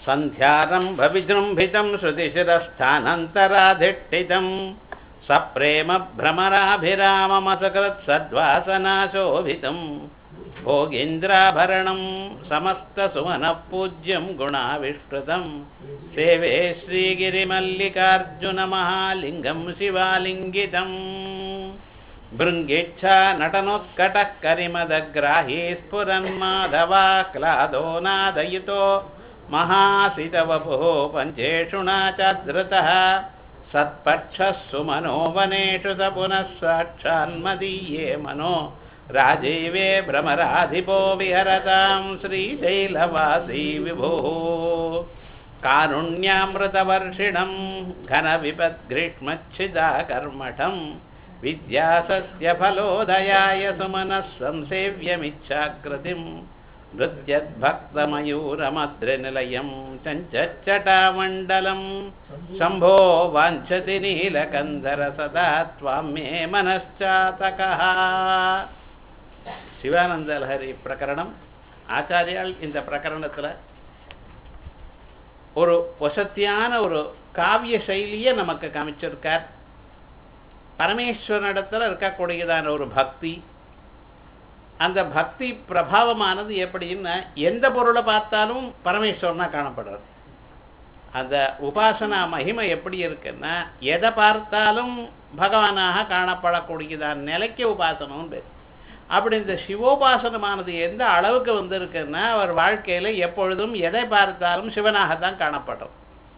सन्ध्यारम्भविजृम्भितं श्रुतिशिरस्थानन्तराधिष्ठितं सप्रेमभ्रमराभिराममसकृत्सद्वासनाशोभितं भोगीन्द्राभरणं समस्तसुमनः पूज्यं गुणाविष्कृतं सेवे श्रीगिरिमल्लिकार्जुनमहालिङ्गं शिवालिङ्गितम् भृङ्गेच्छा नटनोत्कटः करिमदग्राही स्फुरन्माधवाक्लादो नादयितो महासितवपुः पञ्चेषुणा च धृतः सत्पक्षः सुमनो वनेषु स पुनः साक्षान्मदीये मनो राजीवे भ्रमराधिपो विहरतां श्रीशैलवासी विभुः कारुण्यामृतवर्षिणं घनविपद्ग्रीष्मच्छिदाकर्मठम् विद्यासस्यफलोदयाय सुमनः संसेव्यमिच्छाकृतिम् नृत्यद्भक्तमयूरमद्रिनिलयं चञ्चच्चटामण्डलं शम्भो वाञ्छति नीलकन्धर सदा त्वां मे மனச்சாதகா சிவானந்த லஹரி பிரகரணம் ஆச்சாரியால் இந்த பிரகரணத்தில் ஒரு வசத்தியான ஒரு காவிய சைலியை நமக்கு காமிச்சிருக்கார் பரமேஸ்வரனிடத்தில் இருக்கக்கூடியதான ஒரு பக்தி அந்த பக்தி பிரபாவமானது எப்படின்னா எந்த பொருளை பார்த்தாலும் பரமேஸ்வரனா காணப்படுறது அந்த உபாசனா மகிமை எப்படி இருக்குன்னா எதை பார்த்தாலும் பகவானாக காணப்படக்கூடியதான நிலைக்கு உபாசனம் பேர் அப்படி இந்த சிவோபாசனமானது எந்த அளவுக்கு வந்திருக்குன்னா அவர் வாழ்க்கையில் எப்பொழுதும் எதை பார்த்தாலும் சிவனாகத்தான் காணப்படும்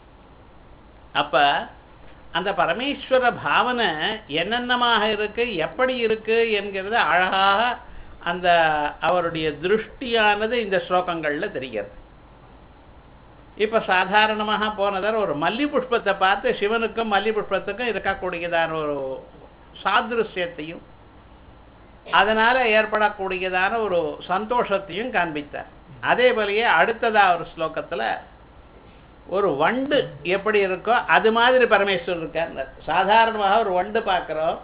அப்போ அந்த பரமேஸ்வர பாவனை என்னென்னமாக இருக்கு எப்படி இருக்கு என்கிறது அழகாக அந்த அவருடைய திருஷ்டியானது இந்த ஸ்லோகங்களில் தெரிகிறது இப்போ சாதாரணமாக போனதர் ஒரு மல்லி புஷ்பத்தை பார்த்து சிவனுக்கும் மல்லி புஷ்பத்துக்கும் இருக்கக்கூடியதான ஒரு சாதிருஷ்யத்தையும் அதனால் ஏற்படக்கூடியதான ஒரு சந்தோஷத்தையும் காண்பித்தார் அதே போலயே அடுத்ததாக ஒரு ஸ்லோகத்தில் ஒரு வண்டு எப்படி இருக்கோ அது மாதிரி பரமேஸ்வரர் இருக்கார் சாதாரணமாக ஒரு வண்டு பார்க்குறோம்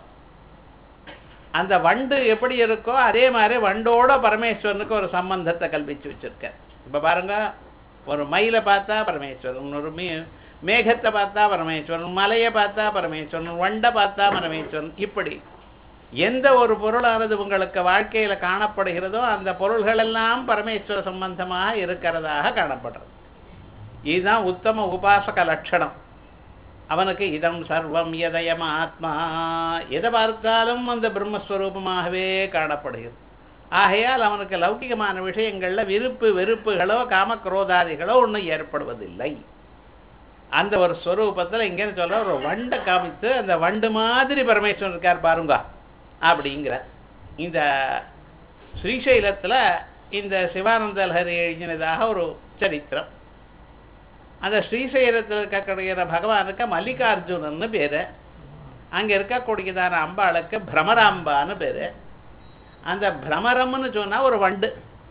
அந்த வண்டு எப்படி இருக்கோ அதே மாதிரி வண்டோட பரமேஸ்வரனுக்கு ஒரு சம்பந்தத்தை கல்பிச்சு வச்சிருக்கார் இப்போ பாருங்க ஒரு மயிலை பார்த்தா பரமேஸ்வரன் ஒரு மீ மேகத்தை பார்த்தா பரமேஸ்வரன் மலையை பார்த்தா பரமேஸ்வரன் வண்டை பார்த்தா பரமேஸ்வரன் இப்படி எந்த ஒரு பொருளானது உங்களுக்கு வாழ்க்கையில் காணப்படுகிறதோ அந்த பொருள்கள் எல்லாம் பரமேஸ்வர சம்பந்தமாக இருக்கிறதாக காணப்படுறது இதுதான் உத்தம உபாசக லட்சணம் அவனுக்கு இதம் சர்வம் எதயம் ஆத்மா எதை பார்த்தாலும் அந்த பிரம்மஸ்வரூபமாகவே காணப்படுகிறது ஆகையால் அவனுக்கு லௌகிகமான விஷயங்களில் விருப்பு வெறுப்புகளோ காமக்ரோதாதிகளோ ஒன்றும் ஏற்படுவதில்லை அந்த ஒரு ஸ்வரூபத்தில் இங்கேன்னு சொல்ல ஒரு வண்டை காமித்து அந்த வண்டு மாதிரி பரமேஸ்வரன் இருக்கார் பாருங்க அப்படிங்கிற இந்த ஸ்ரீசைலத்தில் இந்த சிவானந்த லஹரி எழுதினதாக ஒரு சரித்திரம் அந்த ஸ்ரீசைலத்தில் இருக்கக்கூடிய பகவானுக்கு மல்லிகார்ஜுனன்னு பேர் அங்கே இருக்கக்கூடியதான அம்பாளுக்கு பிரமராம்பான்னு பேர் அந்த பிரமரம்னு சொன்னால் ஒரு வண்டு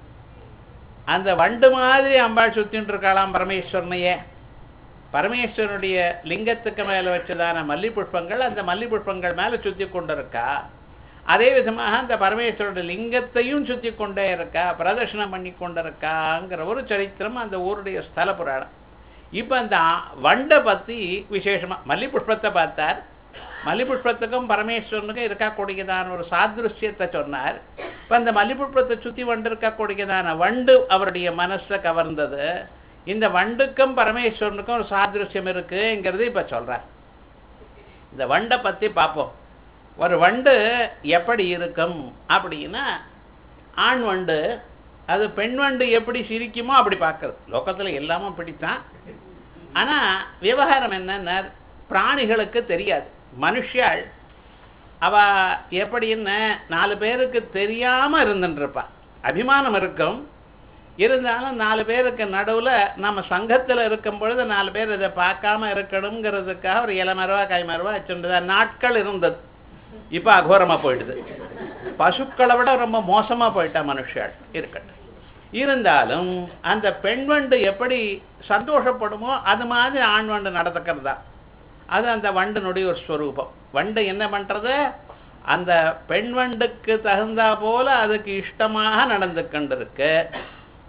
அந்த வண்டு மாதிரி அம்பாள் சுற்றின்னு இருக்காளாம் பரமேஸ்வரனையே பரமேஸ்வரனுடைய லிங்கத்துக்கு மேலே வச்சதான மல்லி புஷ்பங்கள் அந்த மல்லி புஷ்பங்கள் மேலே சுற்றி கொண்டு இருக்கா அதே விதமாக அந்த பரமேஸ்வரோட லிங்கத்தையும் சுற்றி கொண்டே இருக்கா பிரதர்ஷனம் பண்ணி கொண்டு இருக்காங்கிற ஒரு சரித்திரம் அந்த ஊருடைய ஸ்தல புராணம் இப்போ அந்த வண்டை பற்றி விசேஷமாக மல்லி புஷ்பத்தை பார்த்தார் மல்லி புஷ்பத்துக்கும் பரமேஸ்வரனுக்கும் இருக்கக்கூடியதான ஒரு சாதிருஷ்யத்தை சொன்னார் இப்போ அந்த மல்லி புஷ்பத்தை சுற்றி வண்டு இருக்கக்கூடியதான வண்டு அவருடைய மனசை கவர்ந்தது இந்த வண்டுக்கும் பரமேஸ்வரனுக்கும் ஒரு சாதிருஷ்யம் இருக்குங்கிறது இப்போ சொல்கிறார் இந்த வண்டை பற்றி பார்ப்போம் ஒரு வண்டு எப்படி இருக்கும் அப்படின்னா ஆண் வண்டு அது பெண் வண்டு எப்படி சிரிக்குமோ அப்படி பார்க்குறது லோக்கத்தில் எல்லாமே பிடித்தான் ஆனால் விவகாரம் என்னன்னா பிராணிகளுக்கு தெரியாது மனுஷாள் அவ எப்படின்னு நாலு பேருக்கு தெரியாமல் இருந்துட்டுருப்பாள் அபிமானம் இருக்கும் இருந்தாலும் நாலு பேருக்கு நடுவில் நம்ம சங்கத்தில் இருக்கும் பொழுது நாலு பேர் இதை பார்க்காம இருக்கணுங்கிறதுக்காக ஒரு இளமரவா கைமரவா வச்சுருந்ததா நாட்கள் இருந்தது இப்போ அகோரமாக போயிடுது பசுக்களை விட ரொம்ப மோசமாக போயிட்டா மனுஷாள் இருக்கட்டும் இருந்தாலும் அந்த பெண் வண்டு எப்படி சந்தோஷப்படுமோ அது மாதிரி ஆண் வண்டு நடந்துக்கிறதா அது அந்த வண்டினுடைய ஒரு ஸ்வரூபம் வண்டு என்ன பண்ணுறது அந்த பெண் வண்டுக்கு தகுந்தா போல அதுக்கு இஷ்டமாக நடந்து கொண்டிருக்கு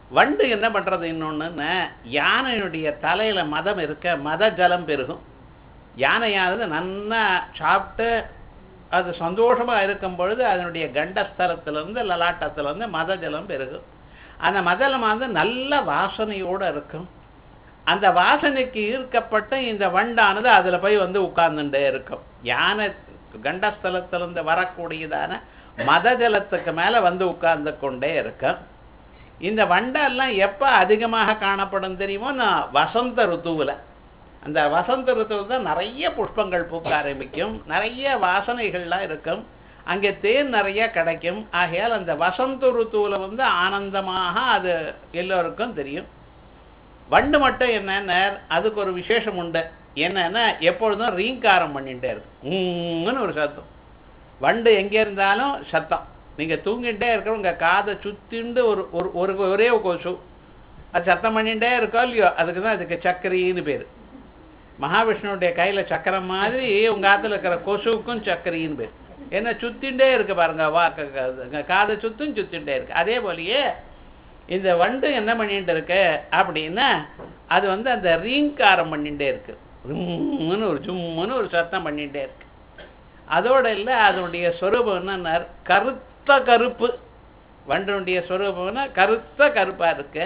வண்டு என்ன பண்றது இன்னொன்றுன்னு யானையினுடைய தலையில மதம் இருக்க மத ஜலம் பெருகும் யானையானது நன்னா சாப்பிட்டு அது சந்தோஷமா இருக்கும் பொழுது அதனுடைய கண்டஸ்தலத்திலிருந்து லலாட்டத்திலிருந்து மத ஜலம் பெருகும் அந்த மதலம் வந்து நல்ல வாசனையோட இருக்கும் அந்த வாசனைக்கு ஈர்க்கப்பட்ட இந்த வண்டானது அதுல போய் வந்து உட்கார்ந்துட்டே இருக்கும் யானை கண்டஸ்தலத்திலிருந்து வரக்கூடியதான மத ஜலத்துக்கு மேல வந்து உட்கார்ந்து கொண்டே இருக்கும் இந்த வண்டெல்லாம் எப்ப அதிகமாக காணப்படும் தெரியுமோ நான் வசந்த ருத்துவுல அந்த வசந்த ருத்துவில் தான் நிறைய புஷ்பங்கள் பூக்க ஆரம்பிக்கும் நிறைய வாசனைகள்லாம் இருக்கும் அங்கே தேன் நிறைய கிடைக்கும் ஆகையால் அந்த வசந்த ருத்துவுல வந்து ஆனந்தமாக அது எல்லோருக்கும் தெரியும் வண்டு மட்டும் என்னன்னா அதுக்கு ஒரு விசேஷம் உண்டு என்னன்னா எப்பொழுதும் ரீங்காரம் பண்ணிட்டே இருக்கும் உம்முன்னு ஒரு சத்தம் வண்டு எங்கே இருந்தாலும் சத்தம் நீங்க தூங்கிட்டே இருக்கிற உங்க காதை சுத்திண்டு ஒரு ஒரு ஒரு ஒரே ஒரு கொசு அது சத்தம் பண்ணிட்டே இருக்கோ இல்லையோ அதுக்கு தான் அதுக்கு சக்கரின்னு பேர் மகாவிஷ்ணுவுடைய கையில சக்கரம் மாதிரி உங்க ஆத்துல இருக்கிற கொசுவுக்கும் சக்கரின்னு பேர் ஏன்னா சுத்திண்டே இருக்கு பாருங்க வா க- க- காதை சுத்தும் சுத்திண்டே இருக்கு அதே போலயே இந்த வண்டு என்ன பண்ணிட்டு இருக்கு அப்படின்னா அது வந்து அந்த ரீங்காரம் பண்ணிட்டே இருக்கு ரும்முன்னு ஒரு ஜும்முன்னு ஒரு சத்தம் பண்ணிட்டே இருக்கு அதோட இல்லை அதனுடைய ஸ்வரூபம் என்னன்னா கருத்த கருப்பு வண்டனுடைய ஸ்வரூபம்னா கருத்த கருப்பா இருக்கு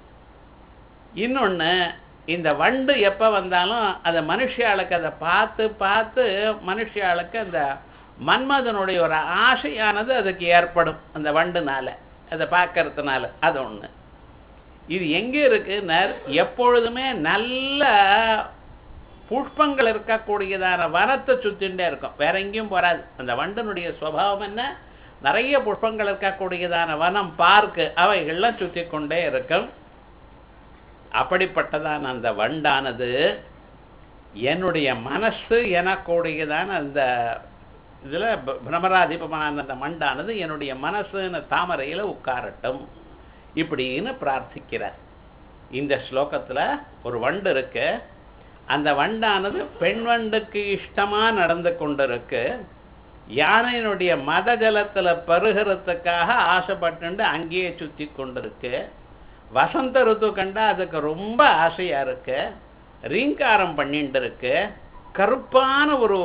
இன்னொன்னு இந்த வண்டு எப்ப வந்தாலும் அந்த மனுஷியாளுக்கு அதை பார்த்து பார்த்து மனுஷியாளுக்கு அந்த மன்மதனுடைய ஒரு ஆசையானது அதுக்கு ஏற்படும் அந்த வண்டுனால அதை பார்க்கறதுனால அது ஒண்ணு இது எங்க இருக்குன்னா எப்பொழுதுமே நல்ல புஷ்பங்கள் இருக்கக்கூடியதான வனத்தை சுத்திண்டே இருக்கும் வேற எங்கேயும் போறாது அந்த வண்டனுடைய சுவாவம் என்ன நிறைய புஷ்பங்கள் இருக்கக்கூடியதான வனம் பார்க்கு அவைகள்லாம் சுத்தி கொண்டே இருக்கும் அப்படிப்பட்டதான அந்த வண்டானது என்னுடைய மனசு எனக்கூடியதான அந்த இதுல ப- பிரமராதிபமான அந்த மண்டானது என்னுடைய மனசுன்னு தாமரையில உட்காரட்டும் இப்படின்னு பிரார்த்திக்கிறார் இந்த ஸ்லோகத்துல ஒரு வண்டு இருக்கு அந்த வண்டானது பெண் வண்டுக்கு இஷ்டமா நடந்து கொண்டிருக்கு யானையினுடைய மத ஜலத்துல பருகிறதுக்காக ஆசைப்பட்டு அங்கேயே சுத்தி கொண்டிருக்கு வசந்த ருத்து கண்டா அதுக்கு ரொம்ப ஆசையா இருக்கு ரீங்காரம் பண்ணிட்டு இருக்கு கருப்பான ஒரு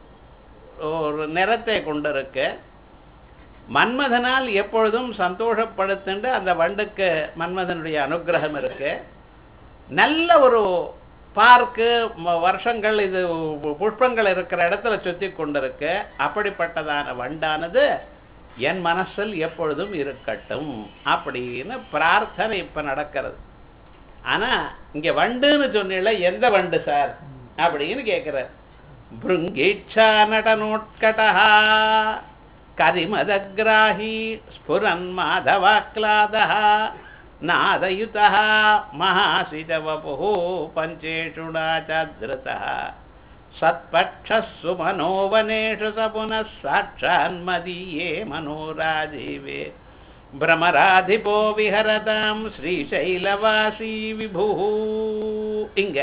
ஒரு நிறத்தை கொண்டிருக்கு மன்மதனால் எப்பொழுதும் சந்தோஷப்படுத்துண்டு அந்த வண்டுக்கு மன்மதனுடைய அனுக்கிரகம் இருக்கு நல்ல ஒரு பார்க்கு ம- வருஷங்கள் இது புஷ்பங்கள் இருக்கிற இடத்துல சுத்தி கொண்டிருக்கு அப்படிப்பட்டதான வண்டானது என் மனசில் எப்பொழுதும் இருக்கட்டும் அப்படின்னு பிரார்த்தனை இப்ப நடக்கிறது ஆனா இங்க வண்டுன்னு சொன்னீங்கள எந்த வண்டு சார் அப்படின்னு கேட்கிறார் பிருங்கீட்சா நடனோட்கடா கரிமதகிராஹி ஸ்புரன் மாதவாக்லாதா நாதயுதா மகாசிதவபு பஞ்சேஷுணா சாதிருதா சத்பக்ஷஸ்ஸு மனோவனேஷு ச புனः சாட்சான்மதீயே மனோராஜீவே பிரமராதிபோ விஹரதாம் ஸ்ரீசைலவாசி விபு இங்க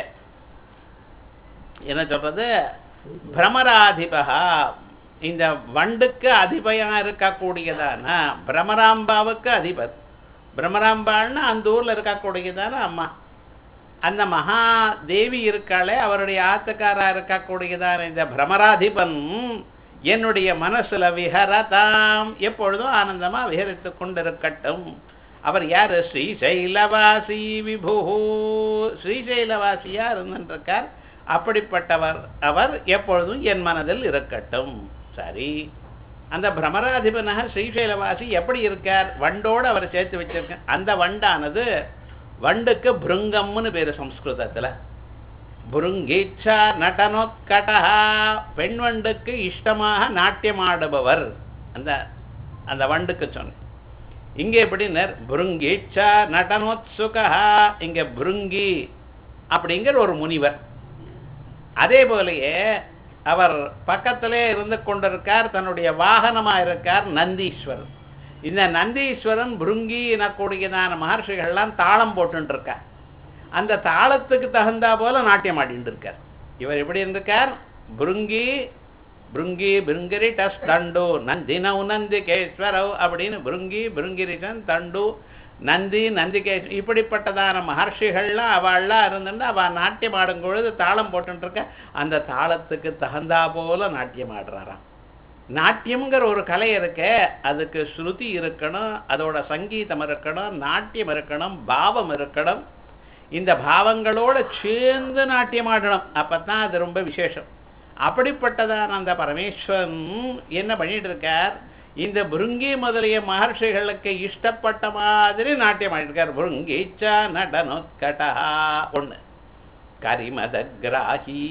என்ன சொல்றது பிரமராதிபா இந்த வண்டுக்கு அதிபயா இருக்கக்கூடியதான பிரமராம்பாவுக்கு அதிபர் பிரமராம்பாள்னா அந்த ஊர்ல இருக்கக்கூடியதான அம்மா அந்த மகா தேவி இருக்காளே அவருடைய ஆத்துக்காரா இருக்கக்கூடியதான இந்த பிரமராதிபன் என்னுடைய மனசுல விஹரதாம் எப்பொழுதும் ஆனந்தமா விஹரித்துக் கொண்டிருக்கட்டும் அவர் யாரு ஸ்ரீசைலவாசி விபு ஸ்ரீசைலவாசியா இருந்திருக்கார் அப்படிப்பட்டவர் அவர் எப்பொழுதும் என் மனதில் இருக்கட்டும் சரி அந்த பிரமராதிபனாக ஸ்ரீசைலவாசி எப்படி இருக்கார் வண்டோடு அவர் சேர்த்து வச்சிருக்க அந்த வண்டானது வண்டுக்கு பிருங்கம்னு பேரு சம்ஸ்கிருதத்துல புருங்கீச்சா நடனோத்கடா பெண் வண்டுக்கு இஷ்டமாக நாட்டியமாடுபவர் அந்த அந்த வண்டுக்கு சொன்ன இங்க எப்படின்னர் புருங்கீச்சா நடனோத்சுகா இங்க புருங்கி அப்படிங்கிற ஒரு முனிவர் அதே போலயே அவர் பக்கத்திலே இருந்து கொண்டிருக்கார் தன்னுடைய வாகனமா இருக்கார் நந்தீஸ்வரன் இந்த நந்தீஸ்வரன் புருங்கி எனக்கூடியதான மகர்ஷிகள்லாம் தாளம் போட்டுட்டு இருக்கார் அந்த தாளத்துக்கு தகுந்தா போல நாட்டியம் ஆடிட்டு இருக்கார் இவர் எப்படி இருந்திருக்கார் புருங்கி புருங்கி பிருங்கிரிட்டஸ் தண்டு நந்தினவ் நந்திகேஸ்வரவ் அப்படின்னு புருங்கி பிருங்கிரிட்டன் தண்டு நந்தி நந்திகேஷ் இப்படிப்பட்டதான மகர்ஷிகள்லாம் அவள்லாம் இருந்துட்டு அவள் நாட்டியம் ஆடும் பொழுது தாளம் போட்டுட்டு இருக்க அந்த தாளத்துக்கு தகுந்தா போல நாட்டியம் ஆடுறாராம் நாட்டியம்ங்கிற ஒரு கலை இருக்க அதுக்கு ஸ்ருதி இருக்கணும் அதோட சங்கீதம் இருக்கணும் நாட்டியம் இருக்கணும் பாவம் இருக்கணும் இந்த பாவங்களோட சேர்ந்து நாட்டியம் ஆடணும் அப்பதான் அது ரொம்ப விசேஷம் அப்படிப்பட்டதான அந்த பரமேஸ்வரன் என்ன பண்ணிட்டு இருக்கார் இந்த புருங்கி முதலிய மகர்ஷிகளுக்கு இஷ்டப்பட்ட மாதிரி நாட்டியம் ஆடிருக்கார் புருங்கீச்சா நடனோத்கடா ஒண்ணு கரிமத கிராகி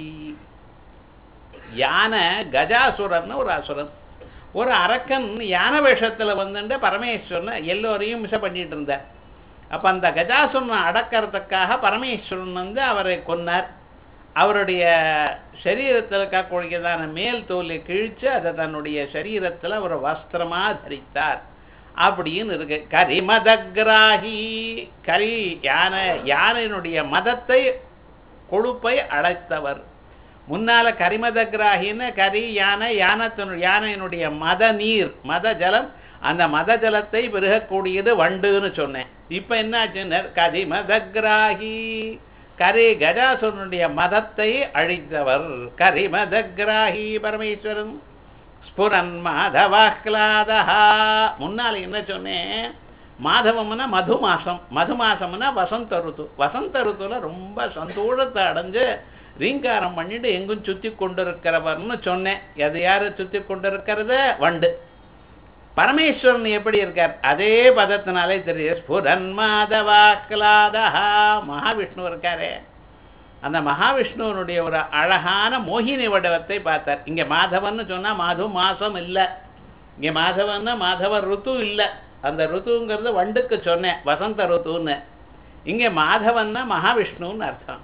யானை கஜாசுரன் ஒரு அசுரன் ஒரு அரக்கன் யானை வேஷத்துல வந்துட்டு பரமேஸ்வரனை எல்லோரையும் மிச பண்ணிட்டு இருந்தார் அப்ப அந்த கஜாசுரனை அடக்கிறதுக்காக பரமேஸ்வரன் வந்து அவரை கொன்னார் அவருடைய சரீரத்தில் இருக்கக்கூடியதான மேல் தோலை கிழிச்சு அதை தன்னுடைய சரீரத்துல ஒரு வஸ்திரமா தரித்தார் அப்படின்னு இருக்கு கரிமதகிராகி கரி யானை யானையினுடைய மதத்தை கொழுப்பை அழைத்தவர் முன்னால கரிமதகிராகின்னு கரி யானை யானத்தினு யானையினுடைய மத நீர் மத ஜலம் அந்த மத ஜலத்தை பெருகக்கூடியது வண்டுன்னு சொன்னேன் இப்ப என்னாச்சுன்னு கரிமதகிராகி கரி கஜாசுரனுடைய மதத்தை அழித்தவர் கரிமதகிராகி பரமேஸ்வரன் ஸ்புரன் மாதவாஹ்லாதா முன்னால் என்ன சொன்னேன் மாதவம்னா மது மாசம் மது மாசம்னா வசந்த ருத்து வசந்த ருத்துல ரொம்ப சந்தோஷத்தை அடைஞ்சு ரீங்காரம் பண்ணிட்டு எங்கும் சுத்தி கொண்டிருக்கிறவர்னு சொன்னேன் அது யாரு சுத்தி கொண்டிருக்கிறது வண்டு பரமேஸ்வரன் எப்படி இருக்கார் அதே பதத்தினாலே தெரியும் ஸ்புரன் மாதவாக்லாதா மகாவிஷ்ணு இருக்காரே அந்த மகாவிஷ்ணுவனுடைய ஒரு அழகான மோகினி வடிவத்தை பார்த்தார் இங்க மாதவன்னு சொன்னா மாது மாசம் இல்லை இங்க மாதவன்னா மாதவ ருத்து இல்லை அந்த ருத்துங்கிறது வண்டுக்கு சொன்னேன் வசந்த ருத்துன்னு இங்க மாதவன்னா மகாவிஷ்ணுன்னு அர்த்தம்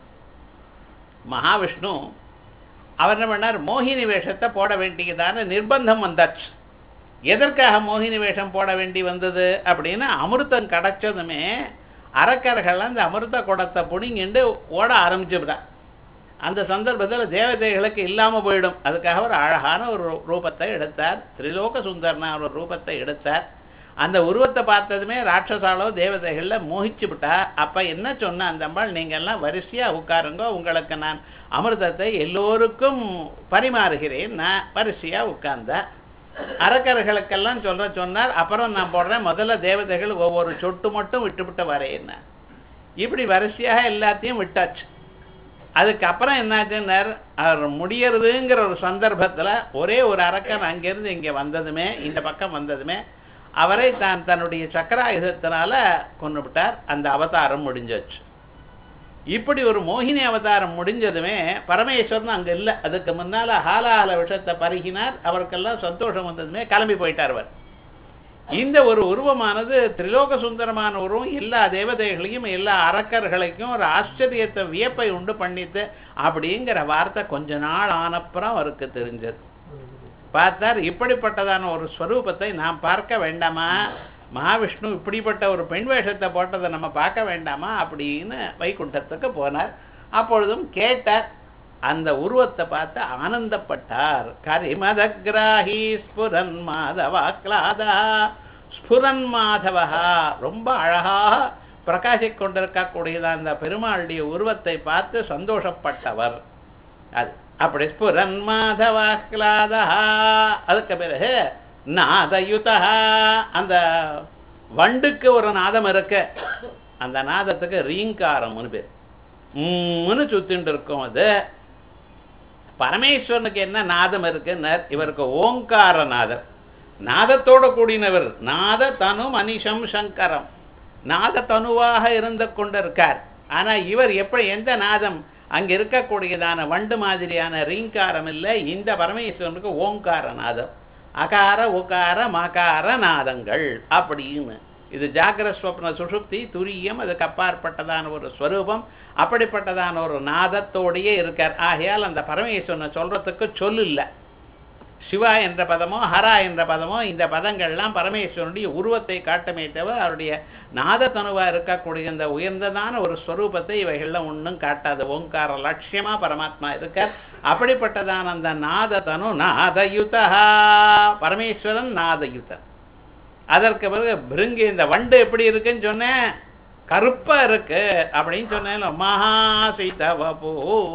மகாவிஷ்ணு அவர் என்ன பண்ணார் மோகினி வேஷத்தை போட வேண்டியதான நிர்பந்தம் வந்தாச்சு எதற்காக மோகினி வேஷம் போட வேண்டி வந்தது அப்படின்னா அமிர்தம் கிடைச்சதுமே அரக்கர்கள் அந்த அமிர்த குடத்தை புடிங்கிண்டு ஓட ஆரம்பிச்சுவிடா அந்த சந்தர்ப்பத்தில் தேவதைகளுக்கு இல்லாமல் போயிடும் அதுக்காக ஒரு அழகான ஒரு ரூபத்தை எடுத்தார் திரிலோக சுந்தரனா ஒரு ரூபத்தை எடுத்தார் அந்த உருவத்தை பார்த்ததுமே ராட்சசாலோ தேவதைகளில் மோகிச்சு விட்டா அப்போ என்ன சொன்ன அந்த அம்பாள் நீங்கள்லாம் வரிசையாக உட்காருங்க உங்களுக்கு நான் அமிர்தத்தை எல்லோருக்கும் பரிமாறுகிறேன் நான் வரிசையாக உட்கார்ந்தா அரக்கர்களுக்கெல்லாம் சொல்ற சொன்னார் அப்புறம் நான் போடுறேன் முதல்ல தேவதைகள் ஒவ்வொரு சொட்டு மட்டும் விட்டுவிட்டு வரேன் இப்படி வரிசையாக எல்லாத்தையும் விட்டாச்சு அதுக்கப்புறம் என்னாச்சுன்னார் அவர் முடியறதுங்கிற ஒரு சந்தர்ப்பத்தில் ஒரே ஒரு அரக்கன் அங்கேருந்து இங்கே வந்ததுமே இந்த பக்கம் வந்ததுமே அவரை தான் தன்னுடைய சக்கராயுதத்தினால கொண்டு விட்டார் அந்த அவதாரம் முடிஞ்சாச்சு இப்படி ஒரு மோகினி அவதாரம் முடிஞ்சதுமே பரமேஸ்வரன் அங்கே இல்லை அதுக்கு முன்னால் ஹாலால விஷத்தை பருகினார் அவருக்கெல்லாம் சந்தோஷம் வந்ததுமே கிளம்பி போயிட்டார் அவர் இந்த ஒரு உருவமானது திரிலோக சுந்தரமான உருவம் எல்லா தேவதைகளையும் எல்லா அரக்கர்களையும் ஒரு ஆச்சரியத்தை வியப்பை உண்டு பண்ணித்து அப்படிங்கிற வார்த்தை கொஞ்ச நாள் ஆனப்புறம் அவருக்கு தெரிஞ்சது பார்த்தார் இப்படிப்பட்டதான ஒரு ஸ்வரூபத்தை நாம் பார்க்க வேண்டாமா மகாவிஷ்ணு இப்படிப்பட்ட ஒரு பெண் வேஷத்தை போட்டதை நம்ம பார்க்க வேண்டாமா அப்படின்னு வைகுண்டத்துக்கு போனார் அப்பொழுதும் கேட்டார் அந்த உருவத்தை பார்த்து ஆனந்தப்பட்டார் கரிமதகிராஹி ஸ்புரன் மாதவாக்லாதா ஸ்புரன் மாதவா ரொம்ப அழகாக பிரகாசிக் கொண்டிருக்கக்கூடியது அந்த பெருமாளுடைய உருவத்தை பார்த்து சந்தோஷப்பட்டவர் அது அப்படி ஸ்புரன் மாதவாக்லாதா அதுக்கு பிறகு நாதயுதா அந்த வண்டுக்கு ஒரு நாதம் இருக்கு அந்த நாதத்துக்கு ரீங்காரம்னு பேர் உம்முன்னு சுத்தின்னு இருக்கும் அது பரமேஸ்வரனுக்கு என்ன நாதம் இருக்குன்னார் இவருக்கு ஓங்கார நாதர் நாதத்தோட கூடினவர் நாத தனு மனிஷம் சங்கரம் நாத தனுவாக இருந்து கொண்டிருக்கார் ஆனா இவர் எப்படி எந்த நாதம் அங்க இருக்கக்கூடியதான வண்டு மாதிரியான ரீங்காரம் இல்லை இந்த பரமேஸ்வரனுக்கு ஓங்கார நாதம் அகார உகார மகார நாதங்கள் அப்படின்னு இது ஜாகிர ஸ்வப்ன சுஷுப்தி துரியம் அதுக்கு அப்பாற்பட்டதான ஒரு ஸ்வரூபம் அப்படிப்பட்டதான ஒரு நாதத்தோடையே இருக்கார் ஆகையால் அந்த பரமேஸ்வரனை சொல்றதுக்கு சொல்லு இல்லை சிவா என்ற பதமோ ஹரா என்ற பதமோ இந்த பதங்கள்லாம் பரமேஸ்வரனுடைய உருவத்தை காட்டுமே தவிர அவருடைய நாதத்தனுவா இருக்கக்கூடிய இந்த உயர்ந்ததான ஒரு ஸ்வரூபத்தை இவைகள்லாம் ஒன்றும் காட்டாது ஓங்கார லட்சியமா பரமாத்மா இருக்கார் அப்படிப்பட்டதான அந்த நாததனு நாதயுதா பரமேஸ்வரன் நாதயுதன் அதற்கு பிறகு பிருங்கி இந்த வண்டு எப்படி இருக்குன்னு சொன்னேன் கருப்பா இருக்கு அப்படின்னு சொன்னேன் மகா சீதவபு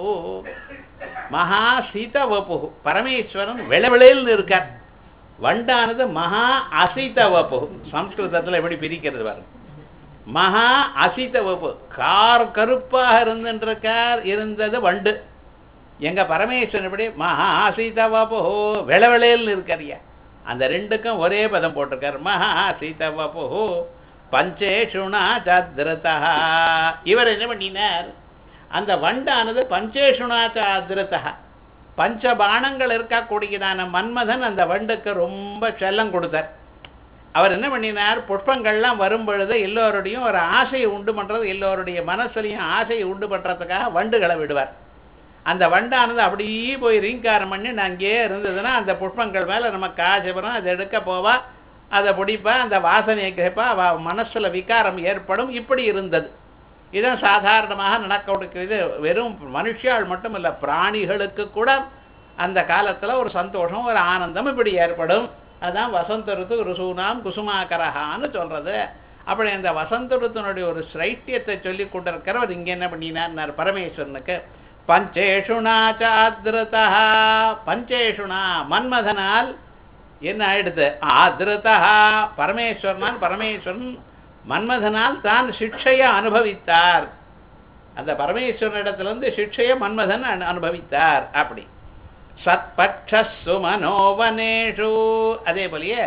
மகா சீதவபு பரமேஸ்வரன் வெளவெளியில் இருக்கார் வண்டானது மகா அசிதவபு சம்ஸ்கிருதத்துல எப்படி பிரிக்கிறது பாருங்க மகா அசிதவபு கார் கருப்பாக இருந்துருக்கார் இருந்தது வண்டு எங்க பரமேஸ்வரன் எப்படி மகா சீதவபு வெளவெளையில் இருக்காரியா அந்த ரெண்டுக்கும் ஒரே பதம் போட்டிருக்கார் மகா சீதவபு பஞ்சேஷுணா சத்ரதா இவர் என்ன பண்ணினார் அந்த வண்டானது பஞ்சேஷுணா சத்ரதா பஞ்ச பானங்கள் இருக்கக்கூடியதான மன்மதன் அந்த வண்டுக்கு ரொம்ப செல்லம் கொடுத்தார் அவர் என்ன பண்ணினார் புஷ்பங்கள்லாம் வரும் பொழுது எல்லோருடையும் ஒரு ஆசையை உண்டு பண்ணுறது எல்லோருடைய மனசுலையும் ஆசையை உண்டு பண்ணுறதுக்காக வண்டுகளை விடுவார் அந்த வண்டானது அப்படியே போய் ரீங்காரம் பண்ணி நான் அங்கேயே இருந்ததுன்னா அந்த புஷ்பங்கள் மேலே நம்ம காசபுரம் அதை எடுக்க போவா அதை பிடிப்பா அந்த வாசனையை கேட்பா அவள் மனசில் விகாரம் ஏற்படும் இப்படி இருந்தது இதான் சாதாரணமாக நடக்கக்கூடியது வெறும் மனுஷியால் மட்டும் இல்லை பிராணிகளுக்கு கூட அந்த காலத்தில் ஒரு சந்தோஷம் ஒரு ஆனந்தம் இப்படி ஏற்படும் அதான் வசந்த ருத்து ருசூனாம் குசுமாக்கரஹான்னு சொல்றது அப்படி அந்த வசந்த ருத்தினுடைய ஒரு ஸ்ரைட்டியத்தை சொல்லி கொண்டிருக்கிறவர் இங்கே என்ன பண்ணினார் பரமேஸ்வரனுக்கு பஞ்சேஷுணா சாதிரதா பஞ்சேஷுணா மன்மதனால் என்ன ஆயிடுது ஆதிரதா பரமேஸ்வரனால் பரமேஸ்வரன் மன்மதனால் தான் சிக்ஷையை அனுபவித்தார் அந்த பரமேஸ்வரனிடத்திலிருந்து சிக்ஷையை மன்மதன் அனு- அனுபவித்தார் அப்படி சத்பக்ஷ சுமனோவனேஷு அதே போலயே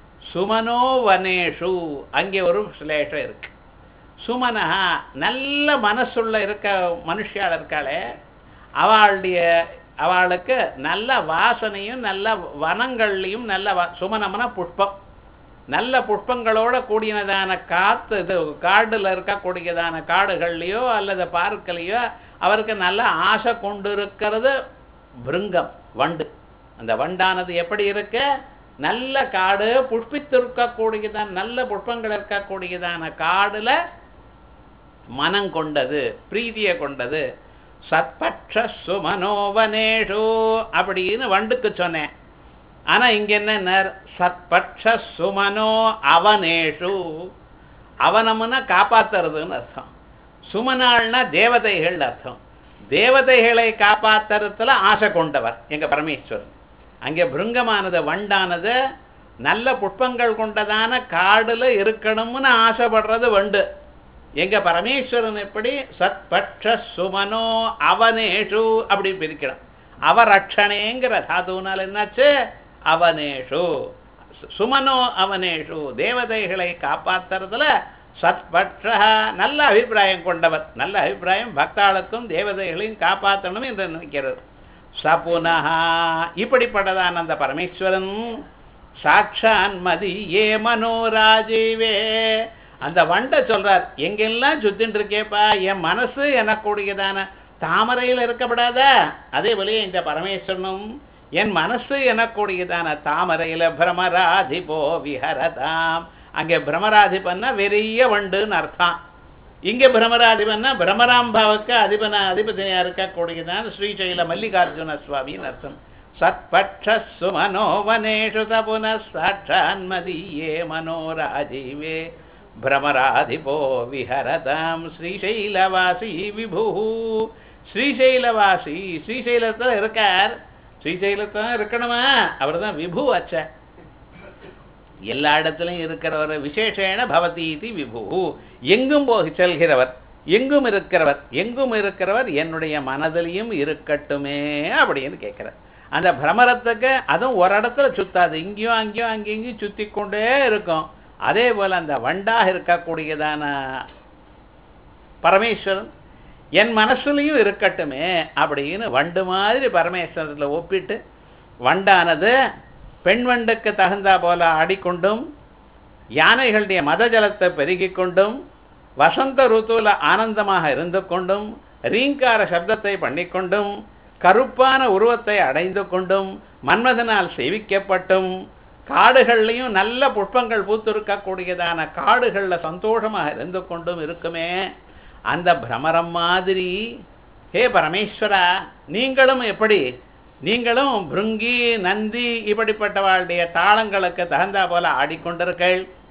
சுமனோவனேஷு அங்கே ஒரு சிலேஷம் இருக்கு சுமனஹா நல்ல மனசுள்ள இருக்க மனுஷியால் இருக்காளே அவளுடைய அவளுக்கு நல்ல வாசனையும் நல்ல வனங்கள்லையும் நல்ல வ- சுமனம்னா புஷ்பம் நல்ல புஷ்பங்களோட கூடினதான காத்து இது காடுல இருக்கக்கூடியதான காடுகள்லையோ அல்லது பார்க்கலையோ அவருக்கு நல்ல ஆசை கொண்டு இருக்கிறது பிருங்கம் வண்டு அந்த வண்டானது எப்படி இருக்க நல்ல காடு புஷ்பித்திருக்கக்கூடியதான நல்ல புஷ்பங்கள் இருக்கக்கூடியதான காடுல மனம் கொண்டது பிரீதியை கொண்டது சத்பக்ஷ சுமனோவனேஷு அப்படின்னு வண்டுக்கு சொன்னேன் ஆனா இங்க என்ன சத்பக்ஷ சுமனோ அவனேஷு அவனம்னா காப்பாத்துறதுன்னு அர்த்தம் சுமனாள்னா தேவதைகள் அர்த்தம் தேவதைகளை காப்பாத்துறதுல ஆசை கொண்டவர் எங்க பரமேஸ்வரன் அங்கே பிருங்கமானது வண்டானது நல்ல புஷ்பங்கள் கொண்டதான காடுல இருக்கணும்னு ஆசைப்படுறது வண்டு எங்க பரமேஸ்வரன் எப்படி சத்பக்ஷ சுமனோ அவனேஷு அப்படி பிரிக்கணும் அவரட்சணேங்கிற தாதுனால என்னாச்சு அவனேஷு சு- சுமனோ அவனேஷு தேவதைகளை காப்பாத்துறதுல சத்பக்ஷ நல்ல அபிப்பிராயம் கொண்டவர் நல்ல அபிப்பிராயம் பக்தாளுக்கும் தேவதைகளையும் காப்பாற்றணும் என்று நினைக்கிறது சபுனஹா இப்படிப்பட்டதான அந்த பரமேஸ்வரன் சாட்சான் மதி ஏ மனோராஜீவே அந்த வண்டை சொல்றார் எங்கெல்லாம் சுத்தின்னு இருக்கேப்பா என் மனசு எனக்கூடியதான தாமரையில் இருக்கப்படாதா அதே போலயே இந்த பரமேஸ்வரனும் என் மனசு எனக்கூடியதான தாமரையில பிரமராதிபோ விஹரதாம் அங்கே பிரமராதிபன்னா வெறிய வண்டுன்னு அர்த்தம் இங்க பிரமராதிபன்னா பிரமராம்பாவுக்கு அதிபன அதிபதியா இருக்கக்கூடியதான் ஸ்ரீசைல மல்லிகார்ஜுன சுவாமின்னு அர்த்தம் சத்பக்ஷ சுமனோவனேஷு சபுன சாட்சான்மதீயே மனோராஜீவே பிரமராதிபோ விஹரதாம் ஸ்ரீசைலவாசி விபு ஸ்ரீசைலவாசி ஸ்ரீசைலத்துல இருக்கார் ஸ்ரீசைலத்தான் இருக்கணுமா அவர் தான் விபு அச்ச எல்லா இடத்துலையும் இருக்கிறவர் விசேஷேன பவதி இது விபு எங்கும் போய் செல்கிறவர் எங்கும் இருக்கிறவர் எங்கும் இருக்கிறவர் என்னுடைய மனதிலையும் இருக்கட்டுமே அப்படின்னு கேட்கிறார் அந்த பிரமரத்துக்கு அதுவும் ஒரு இடத்துல சுத்தாது இங்கேயும் அங்கேயும் அங்கேயும் இங்கேயும் சுத்தி கொண்டே இருக்கும் அதே போல அந்த வண்டாக இருக்கக்கூடியதான பரமேஸ்வரன் என் மனசுலையும் இருக்கட்டுமே அப்படின்னு வண்டு மாதிரி பரமேஸ்வரத்தில் ஒப்பிட்டு வண்டானது பெண் வண்டுக்கு தகுந்தா போல ஆடிக்கொண்டும் யானைகளுடைய மதஜலத்தை பெருகிக் கொண்டும் வசந்த ருத்துவில் ஆனந்தமாக இருந்து கொண்டும் ரீங்கார சப்தத்தை பண்ணிக்கொண்டும் கருப்பான உருவத்தை அடைந்து கொண்டும் மன்மதனால் சேவிக்கப்பட்டும் காடுகள்லையும் நல்ல புஷ்பங்கள் பூத்திருக்கக்கூடியதான காடுகளில் சந்தோஷமாக இருந்து கொண்டும் இருக்குமே அந்த பிரமரம் மாதிரி ஹே பரமேஸ்வரா நீங்களும் எப்படி நீங்களும் பிருங்கி நந்தி இப்படிப்பட்டவாளுடைய தாளங்களுக்கு தகுந்தா போல ஆடிக்கொண்டிருக்கள்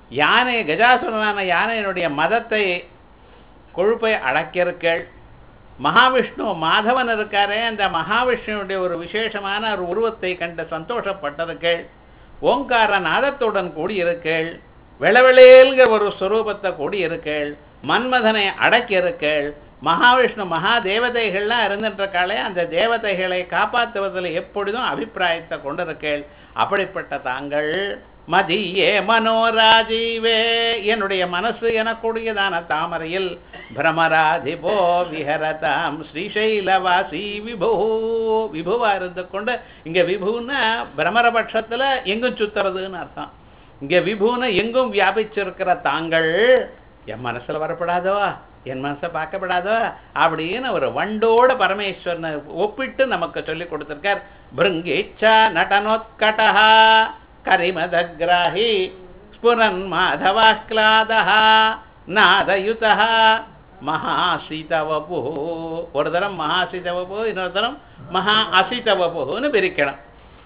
யானை கஜாசுரனான யானையினுடைய மதத்தை கொழுப்பை அடக்கியிருக்கள் மகாவிஷ்ணு மாதவன் இருக்காரே அந்த மகாவிஷ்ணுவுடைய ஒரு விசேஷமான ஒரு உருவத்தை கண்டு சந்தோஷப்பட்டிருக்கள் ஓங்கார நாதத்துடன் கூடியிருக்கள் வெளவெளேல்கிற ஒரு ஸ்வரூபத்தை கூடியிருக்கள் மன்மதனை அடக்கியிருக்கள் மகாவிஷ்ணு மகா தேவதைகள்லாம் இருந்துட்டுருக்காளே அந்த தேவதைகளை காப்பாற்றுவதில் எப்பொழுதும் அபிப்பிராயத்தை கொண்டிருக்கேள் அப்படிப்பட்ட தாங்கள் மதியே மனோராஜீவே என்னுடைய மனசு எனக்கூடியதான தாமரையில் பிரமராதிபோ விஹரதாம் ஸ்ரீசைலவாசி விபு விபுவா இருந்து கொண்டு இங்க விபுன்னா பிரமரபட்சத்துல எங்கும் சுத்துறதுன்னு அர்த்தம் இங்க விபுன்னு எங்கும் வியாபிச்சிருக்கிற தாங்கள் என் மனசுல வரப்படாதோ என் மனசை பார்க்கப்படாதோ அப்படின்னு ஒரு வண்டோட பரமேஸ்வரனை ஒப்பிட்டு நமக்கு சொல்லி கொடுத்திருக்கார் பிருங்கேச்சா நடனோத்கடா கரிமதகிராஹி ஸ்புரன் மாதவாக்லாதா நாதயுதா மகாசிதவபு ஒரு தரம் மகாசிதவபு இன்னொரு தரம் மகா அசிதவபுன்னு பிரிக்கணும்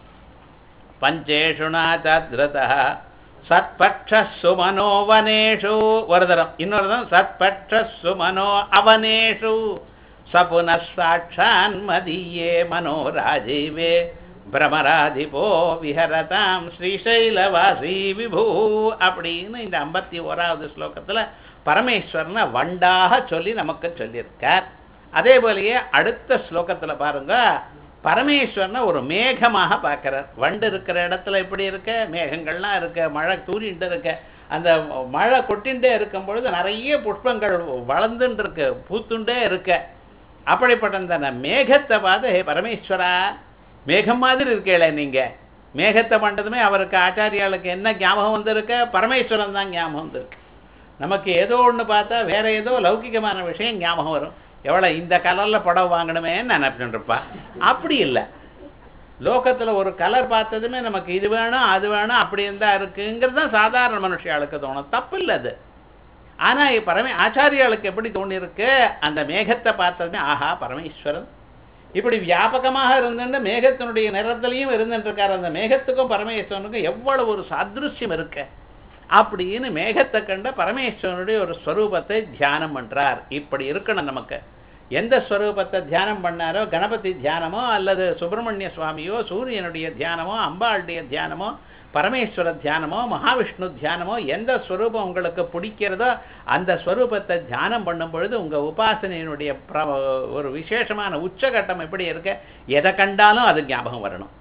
பஞ்சேஷு நாச்சாத்ரதா சத்பக்ஷு மனோ வனேஷு ஒரு தரம் இன்னொரு தரம் சத்பக்ஷு மனோ அவனேஷு சபுன சாட்சான் மதியே மனோ ராஜீவே பிரமராதிபோ விஹரதாம் ஸ்ரீசைலவாசி விபூ அப்படின்னு இந்த ஐம்பத்தி ஓராவது ஸ்லோகத்துல பரமேஸ்வரனை வண்டாக சொல்லி நமக்கு சொல்லியிருக்கார் அதே போலயே அடுத்த ஸ்லோகத்துல பாருங்க பரமேஸ்வரனை ஒரு மேகமாக பார்க்கிறார் வண்டு இருக்கிற இடத்துல எப்படி இருக்க மேகங்கள்லாம் இருக்க மழை தூரிண்டு இருக்க அந்த மழை கொட்டின்றே இருக்கும் பொழுது நிறைய புஷ்பங்கள் வளர்ந்துட்டு இருக்கு பூத்துண்டே இருக்க அப்படிப்பட்ட அந்த மேகத்தை பார்த்து ஹே பரமேஸ்வரா மேகம் மாதிரி இருக்கேளே நீங்க மேகத்தை பண்ணதுமே அவருக்கு ஆச்சாரியாளுக்கு என்ன ஞாபகம் வந்திருக்க பரமேஸ்வரன் தான் ஞாபகம் வந்திருக்கு நமக்கு ஏதோ ஒன்று பார்த்தா வேற ஏதோ லௌகிகமான விஷயம் ஞாபகம் வரும் எவ்வளோ இந்த கலரில் புடவை வாங்கணுமேன்னு நினைப்பிட்டு இருப்பா அப்படி இல்லை லோகத்தில் ஒரு கலர் பார்த்ததுமே நமக்கு இது வேணும் அது வேணும் அப்படி இருந்தால் இருக்குங்கிறது தான் சாதாரண மனுஷியாளுக்கு தோணும் தப்பு இல்லை அது ஆனால் பரமே ஆச்சாரியாளுக்கு எப்படி தோணியிருக்கு அந்த மேகத்தை பார்த்ததுமே ஆஹா பரமேஸ்வரன் இப்படி வியாபகமாக இருந்துட்டு மேகத்தினுடைய நிறத்திலையும் இருந்துட்டு இருக்கார் அந்த மேகத்துக்கும் பரமேஸ்வரனுக்கும் எவ்வளவு ஒரு சாதிருஷ்யம் இருக்கு அப்படின்னு மேகத்தை கண்ட பரமேஸ்வரனுடைய ஒரு ஸ்வரூபத்தை தியானம் பண்றார் இப்படி இருக்கணும் நமக்கு எந்த ஸ்வரூபத்தை தியானம் பண்ணாரோ கணபதி தியானமோ அல்லது சுப்பிரமணிய சுவாமியோ சூரியனுடைய தியானமோ அம்பாளுடைய தியானமோ பரமேஸ்வர தியானமோ மகாவிஷ்ணு தியானமோ எந்த ஸ்வரூபம் உங்களுக்கு பிடிக்கிறதோ அந்த ஸ்வரூபத்தை தியானம் பண்ணும் பொழுது உங்க உபாசனையினுடைய பிர ஒரு விசேஷமான உச்சகட்டம் எப்படி இருக்க எதை கண்டாலும் அது ஞாபகம் வரணும்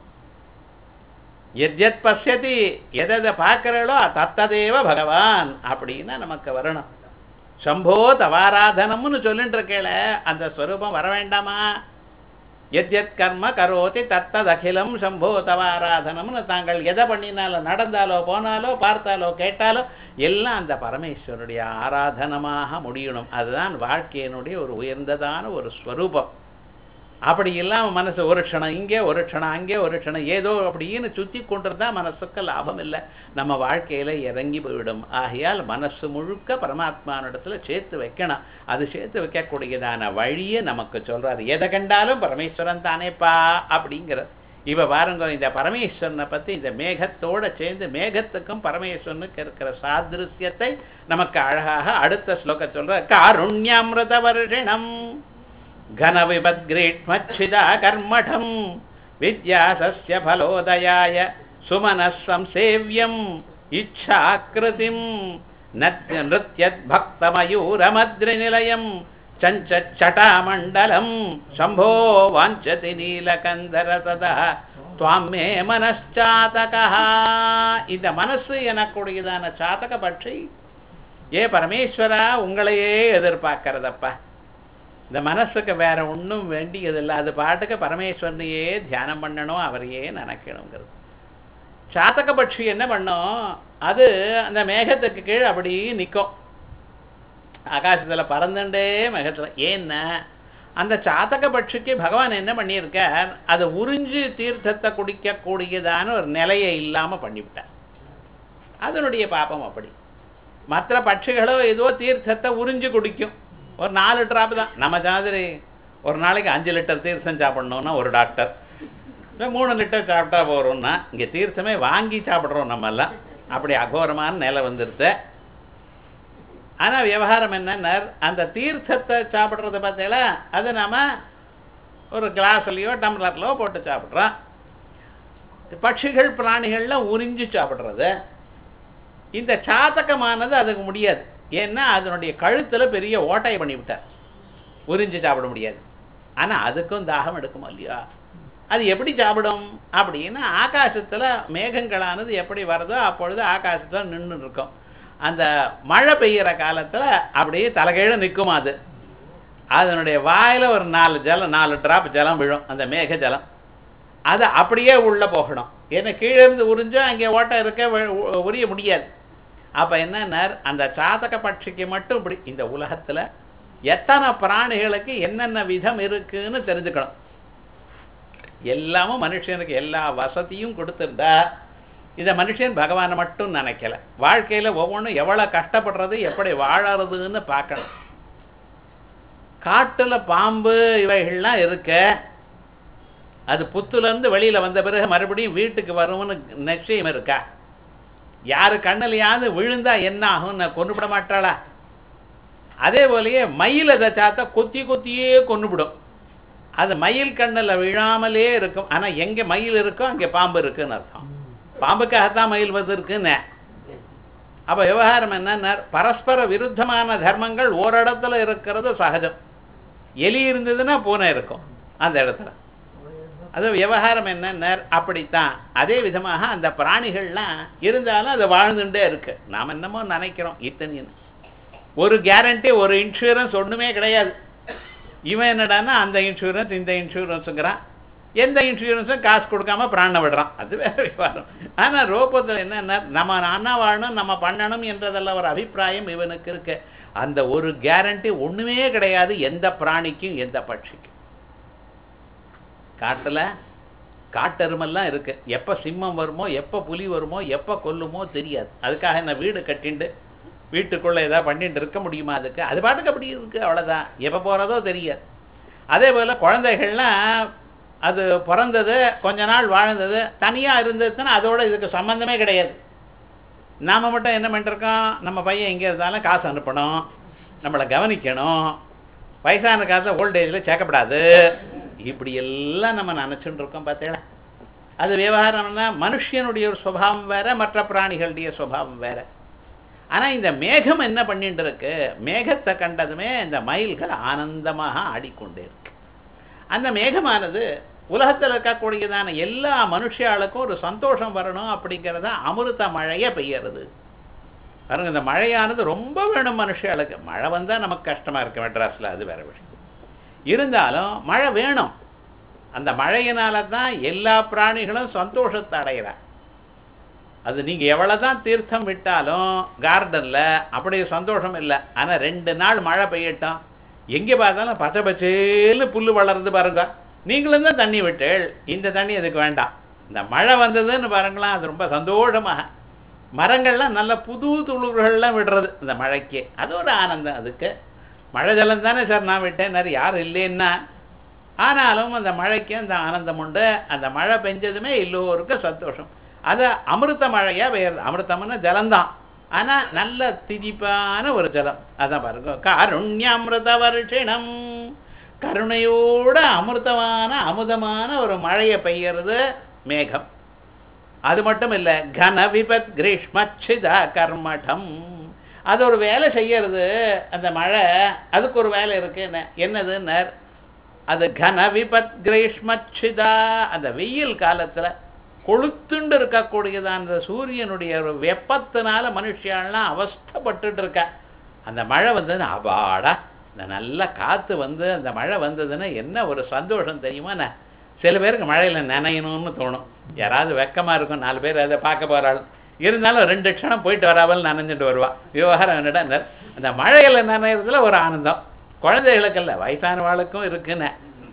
எத்யத் பசியதி எதை பார்க்கிறீங்களோ தத்ததேவ பகவான் அப்படின்னா நமக்கு வரணும் சம்போ தவாராதனம்னு சொல்லிட்டு இருக்கேள அந்த ஸ்வரூபம் வர வேண்டாமா எத்யத் கர்ம கரோதி தத்தத் அகிலம் சம்போ தவாராதனம்னு தாங்கள் எதை பண்ணினாலும் நடந்தாலோ போனாலோ பார்த்தாலோ கேட்டாலோ எல்லாம் அந்த பரமேஸ்வருடைய ஆராதனமாக முடியணும் அதுதான் வாழ்க்கையினுடைய ஒரு உயர்ந்ததான ஒரு ஸ்வரூபம் அப்படி இல்லாமல் மனசு ஒரு க்ஷணம் இங்கே ஒரு க்ஷணம் அங்கே ஒரு க்ஷணம் ஏதோ அப்படின்னு சுற்றி கொண்டிருந்தா மனசுக்கு லாபம் இல்லை நம்ம வாழ்க்கையில் இறங்கி போயிடும் ஆகையால் மனசு முழுக்க பரமாத்மானிடத்தில் சேர்த்து வைக்கணும் அது சேர்த்து வைக்கக்கூடியதான வழியை நமக்கு சொல்கிறார் எதை கண்டாலும் பரமேஸ்வரன் தானேப்பா அப்படிங்கிறது இப்போ பாருங்க இந்த பரமேஸ்வரனை பற்றி இந்த மேகத்தோடு சேர்ந்து மேகத்துக்கும் பரமேஸ்வரனுக்கு இருக்கிற சாதிருஷ்யத்தை நமக்கு அழகாக அடுத்த ஸ்லோக சொல்கிற காருண்யாமிரத வருஷிணம் घनविपद्ग्रीष्मच्छिदा कर्मठं विद्यासस्य फलोदयाय सुमनः संसेव्यम् इच्छाकृतिं नृत्यद्भक्तमयूरमद्रिनिलयं चञ्चच्चटामण्डलं शम्भो वाञ्छति नीलकन्धरसदः துவாம் மே மனச்சாதகா இந்த மனசு எனக்கூடியதான சாதக பட்சி ஏ பரமேஸ்வரா உங்களையே எதிர்பார்க்கிறதப்பா இந்த மனசுக்கு வேற ஒன்றும் வேண்டியதில்லை அது பாட்டுக்கு பரமேஸ்வரனையே தியானம் பண்ணணும் அவரையே நினைக்கணுங்கிறது சாத்தக பட்சி என்ன பண்ணும் அது அந்த மேகத்துக்கு கீழே அப்படி நிற்கும் ஆகாசத்தில் பறந்துட்டே மேகத்தில் ஏன்னா அந்த சாத்தக பட்சிக்கு பகவான் என்ன பண்ணியிருக்கார் அதை உறிஞ்சு தீர்த்தத்தை குடிக்கக்கூடியதான ஒரு நிலையை இல்லாமல் பண்ணிவிட்டார் அதனுடைய பாப்பம் அப்படி மற்ற பட்சிகளோ ஏதோ தீர்த்தத்தை உறிஞ்சு குடிக்கும் ஒரு நாலு ட்ராப் தான் நம்ம மாதிரி ஒரு நாளைக்கு அஞ்சு லிட்டர் தீர்த்தம் சாப்பிடணும்னா ஒரு டாக்டர் இல்லை மூணு லிட்டர் சாப்பிட்டா போகிறோம்னா இங்கே தீர்த்தமே வாங்கி சாப்பிட்றோம் நம்ம எல்லாம் அப்படி அகோரமான நிலை வந்துருது ஆனா விவகாரம் என்னன்னா அந்த தீர்த்தத்தை சாப்பிட்றத பார்த்தீங்களா அது நாம ஒரு கிளாஸ்லயோ டம்ளர்லயோ போட்டு சாப்பிட்றோம் பட்சிகள் பிராணிகள்லாம் உறிஞ்சு சாப்பிட்றது இந்த சாதகமானது அதுக்கு முடியாது ஏன்னா அதனுடைய கழுத்துல பெரிய ஓட்டையை பண்ணி விட்டார் உறிஞ்சு சாப்பிட முடியாது ஆனா அதுக்கும் தாகம் எடுக்குமா இல்லையா அது எப்படி சாப்பிடும் அப்படின்னா ஆகாசத்துல மேகங்களானது எப்படி வருதோ அப்பொழுது ஆகாசத்துல நின்று இருக்கும் அந்த மழை பெய்யற காலத்துல அப்படியே தலைகீழ நிற்கும் அது அதனுடைய வாயில ஒரு நாலு ஜலம் நாலு டிராப் ஜலம் விழும் அந்த மேக ஜலம் அது அப்படியே உள்ள போகணும் ஏன்னா கீழே இருந்து உறிஞ்சா அங்கே ஓட்டம் இருக்க வி- உ- உரிய முடியாது அப்ப என்னன்னா அந்த சாதக பட்சிக்கு மட்டும் இப்படி இந்த உலகத்துல எத்தனை பிராணிகளுக்கு என்னென்ன விதம் இருக்குன்னு தெரிஞ்சுக்கணும் எல்லாமும் மனுஷனுக்கு எல்லா வசதியும் கொடுத்திருந்தா இதை மனுஷன் பகவானை மட்டும் நினைக்கல வாழ்க்கையில ஒவ்வொன்றும் எவ்வளவு கஷ்டப்படுறது எப்படி வாழறதுன்னு பார்க்கணும் காட்டுல பாம்பு இவைகள்லாம் இருக்க அது புத்துல இருந்து வெளியில வந்த பிறகு மறுபடியும் வீட்டுக்கு வரும்னு நிச்சயம் இருக்கா யாரு கண்ணிலையாவது விழுந்தா என்ன ஆகும் நான் கொண்டுவிட மாட்டாளா அதே போலயே மயில் அதை சாத்தா கொத்தி கொத்தியே கொன்னுவிடும் அது மயில் கண்ணில் விழாமலே இருக்கும் ஆனா எங்க மயில் இருக்கோ அங்க பாம்பு இருக்குன்னு அர்த்தம் பாம்புக்காகத்தான் மயில் வந்து இருக்குன்னு அப்ப விவகாரம் என்னன்னா பரஸ்பர விருத்தமான தர்மங்கள் ஓரிடத்துல இருக்கிறது சகஜம் எலி இருந்ததுன்னா பூனை இருக்கும் அந்த இடத்துல அது விவகாரம் என்னன்னா அப்படித்தான் அதே விதமாக அந்த பிராணிகள்லாம் இருந்தாலும் அது வாழ்ந்துட்டே இருக்கு நாம் என்னமோ நினைக்கிறோம் இத்தனைன்னு ஒரு கேரண்டி ஒரு இன்சூரன்ஸ் ஒண்ணுமே கிடையாது இவன் என்னடான்னா அந்த இன்சூரன்ஸ் இந்த இன்சூரன்ஸுங்கிறான் எந்த இன்சூரன்ஸும் காசு கொடுக்காம பிராண விடுறான் அது வேற விவகாரம் ஆனா ரோபத்தில் என்னன்னா நம்ம நானா வாழணும் நம்ம பண்ணணும் என்றதெல்லாம் ஒரு அபிப்பிராயம் இவனுக்கு இருக்கு அந்த ஒரு கேரண்டி ஒண்ணுமே கிடையாது எந்த பிராணிக்கும் எந்த பட்சிக்கும் காட்டுல காட்டெருமெல்லாம் இருக்கு எப்ப சிம்மம் வருமோ எப்ப புலி வருமோ எப்ப கொல்லுமோ தெரியாது அதுக்காக என்ன வீடு கட்டிண்டு வீட்டுக்குள்ள ஏதாவது பண்ணிட்டு இருக்க முடியுமா அதுக்கு அது பாட்டுக்கு அப்படி இருக்கு அவ்வளவுதான் எப்ப போறதோ தெரியாது அதே போல குழந்தைகள்லாம் அது பிறந்தது கொஞ்ச நாள் வாழ்ந்தது தனியா இருந்ததுன்னா அதோட இதுக்கு சம்பந்தமே கிடையாது நாம மட்டும் என்ன பண்ணிருக்கோம் நம்ம பையன் எங்க இருந்தாலும் காசு அனுப்பணும் நம்மளை கவனிக்கணும் வயசான காலத்தில் ஓல்டேஜில் சேர்க்கப்படாது இப்படி எல்லாம் நம்ம நினைச்சுட்டு இருக்கோம் பார்த்தீங்களா அது விவகாரம்னா மனுஷனுடைய ஒரு சுபாவம் வேற மற்ற பிராணிகளுடைய சுபாவம் வேற ஆனா இந்த மேகம் என்ன பண்ணிட்டு இருக்கு மேகத்தை கண்டதுமே இந்த மயில்கள் ஆனந்தமாக ஆடிக்கொண்டே இருக்கு அந்த மேகமானது உலகத்தில் இருக்கக்கூடியதான எல்லா மனுஷாளுக்கும் ஒரு சந்தோஷம் வரணும் அப்படிங்கிறத அமிர்த மழைய பெய்யறது பாருங்க இந்த மழையானது ரொம்ப வேணும் மனுஷாளுக்கு மழை வந்தா நமக்கு கஷ்டமா இருக்கு மெட்ராஸ்ல அது வேற விஷயம் இருந்தாலும் மழை வேணும் அந்த மழையினால தான் எல்லா பிராணிகளும் சந்தோஷத்தை அடைகிறாங்க அது நீங்க எவ்வளவுதான் தீர்த்தம் விட்டாலும் கார்டன்ல அப்படி சந்தோஷம் இல்லை ஆனா ரெண்டு நாள் மழை பெய்யட்டும் எங்க பார்த்தாலும் பச்சை பச்சேன்னு புல்லு வளருது பாருங்க நீங்களும் தான் தண்ணி விட்டேள் இந்த தண்ணி அதுக்கு வேண்டாம் இந்த மழை வந்ததுன்னு பாருங்களேன் அது ரொம்ப சந்தோஷமாக மரங்கள்லாம் நல்ல புது துளிர்கள்லாம் விடுறது இந்த மழைக்கு அது ஒரு ஆனந்தம் அதுக்கு மழை ஜலம் தானே சார் நான் விட்டேன் நிறைய யாரும் இல்லைன்னா ஆனாலும் அந்த மழைக்கு அந்த ஆனந்தம் உண்டு அந்த மழை பெஞ்சதுமே எல்லோருக்கும் சந்தோஷம் அது அமிர்த மழையா பெய்யுறது அமிர்தம்னா ஜலம்தான் ஆனா நல்ல திதிப்பான ஒரு ஜலம் அதான் பாருங்க காருண்யாமிருத வருஷிணம் கருணையோட அமிர்தமான அமுதமான ஒரு மழையை பெய்யறது மேகம் அது மட்டும் இல்ல கன விபத் கிரீஷ்மச்சிதா கர்மடம் அது ஒரு வேலை செய்யறது அந்த மழை அதுக்கு ஒரு வேலை இருக்கு என்ன என்னதுன்னர் அது கன விபத் கிரீஷ்மச்சிதா அந்த வெயில் காலத்துல கொளுத்துண்டு இருக்கக்கூடியதான் அந்த சூரியனுடைய ஒரு வெப்பத்தினால மனுஷியாலாம் அவஸ்தப்பட்டுட்டு இருக்கா அந்த மழை வந்ததுன்னு அபாடா இந்த நல்ல காத்து வந்து அந்த மழை வந்ததுன்னா என்ன ஒரு சந்தோஷம் தெரியுமா என்ன சில பேருக்கு மழையில நனையணும்னு தோணும் யாராவது வெக்கமா இருக்கும் நாலு பேர் அதை பார்க்க போறாள் இருந்தாலும் ரெண்டு க்ஷணம் போயிட்டு வராமல் நனைஞ்சிட்டு வருவா விவகாரம் என்னடா அந்த மழையில நனையிறதுல ஒரு ஆனந்தம் குழந்தைகளுக்கு இல்லை வயசானவாளுக்கும் இருக்குன்னு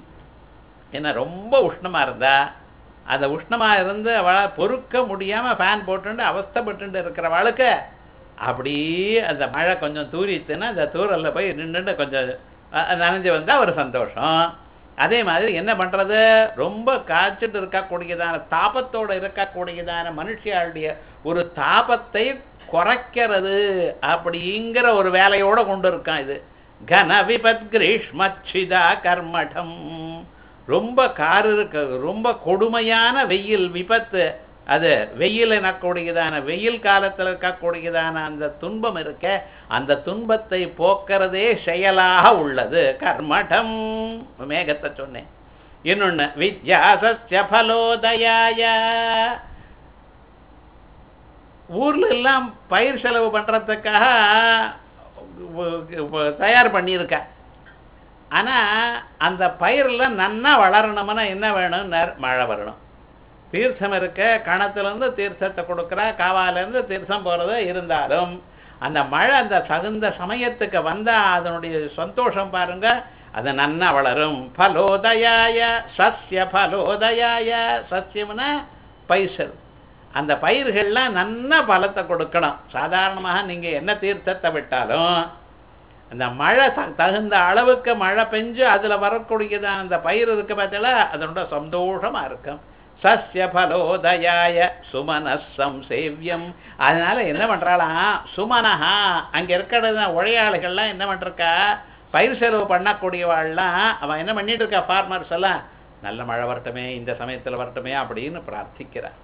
ஏன்னா ரொம்ப உஷ்ணமா இருந்தா அந்த உஷ்ணமா இருந்து அவளை பொறுக்க முடியாம ஃபேன் போட்டுண்டு அவஸ்தைப்பட்டு இருக்கிறவளுக்கு அப்படியே அந்த மழை கொஞ்சம் தூரித்துன்னா அந்த தூரல்ல போய் நின்றுட்டு கொஞ்சம் அஹ், நனைஞ்சு வந்தா ஒரு சந்தோஷம் அதே மாதிரி என்ன பண்றது ரொம்ப காய்ச்சிட்டு இருக்கக்கூடியதான தாபத்தோட இருக்கக்கூடியதான மனுஷியாளுடைய ஒரு தாபத்தை குறைக்கிறது அப்படிங்கிற ஒரு வேலையோட கொண்டு இருக்கான் இது கன விபத் கிரீஷ்மச்சிதா கர்மடம் ரொம்ப கார் இருக்க ரொம்ப கொடுமையான வெயில் விபத்து அது வெயில் எனக்கூடியதான வெயில் காலத்தில் இருக்கக்கூடியதான அந்த துன்பம் இருக்க அந்த துன்பத்தை போக்குறதே செயலாக உள்ளது கர்மடம் மேகத்தை சொன்னேன் இன்னொன்னு வித்யாசஸ்ய பலோதயாய ஊர்ல எல்லாம் பயிர் செலவு பண்றதுக்காக தயார் பண்ணியிருக்க ஆனா அந்த பயிரெல்லாம் நன்னா வளரணும்னா என்ன வேணும்னார் மழை வரணும் தீர்த்தம் இருக்க கணத்துலேருந்து தீர்த்தத்தை கொடுக்குறா காவாலேருந்து தீர்த்தம் போகிறது இருந்தாலும் அந்த மழை அந்த தகுந்த சமயத்துக்கு வந்தால் அதனுடைய சந்தோஷம் பாருங்க அது நன்னா வளரும் பலோதயாய சஸ்ய பலோதயாய சஸ்யம்னா பைசல் அந்த பயிர்கள்லாம் நன்னா பலத்தை கொடுக்கணும் சாதாரணமாக நீங்கள் என்ன தீர்த்தத்தை விட்டாலும் அந்த மழை த தகுந்த அளவுக்கு மழை பெஞ்சு அதில் வரக்கூடியதான் அந்த பயிர் இருக்கு பார்த்தீங்களா அதனோட சந்தோஷமாக இருக்கும் சஸ்ய பலோதயாய சுமனசம் சேவியம் அதனால என்ன பண்றாளாம் சுமனஹா அங்க இருக்கிற உழையாளிகள்லாம் என்ன பண்றக்கா பயிர் செலவு பண்ணக்கூடியவாள்லாம் அவன் என்ன பண்ணிட்டு இருக்கா ஃபார்மர்ஸ் எல்லாம் நல்ல மழை வரட்டுமே இந்த சமயத்துல வரட்டுமே அப்படின்னு பிரார்த்திக்கிறார்